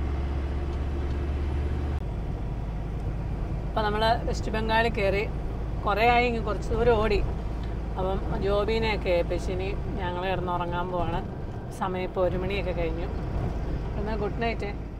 അപ്പോൾ നമ്മൾ വെസ്റ്റ് ബംഗാളിൽ കയറി കുറേ ആയി ഇങ്ങ് കുറച്ച് ദൂരം ഓടി അപ്പം ജോബിനെയൊക്കെ ഏൽപ്പിച്ച് ഇനി ഞങ്ങൾ കിടന്നുറങ്ങാൻ പോവാണ് സമയം ഇപ്പോൾ ഒരു മണിയൊക്കെ കഴിഞ്ഞു എന്നാൽ ഗുഡ് നൈറ്റ്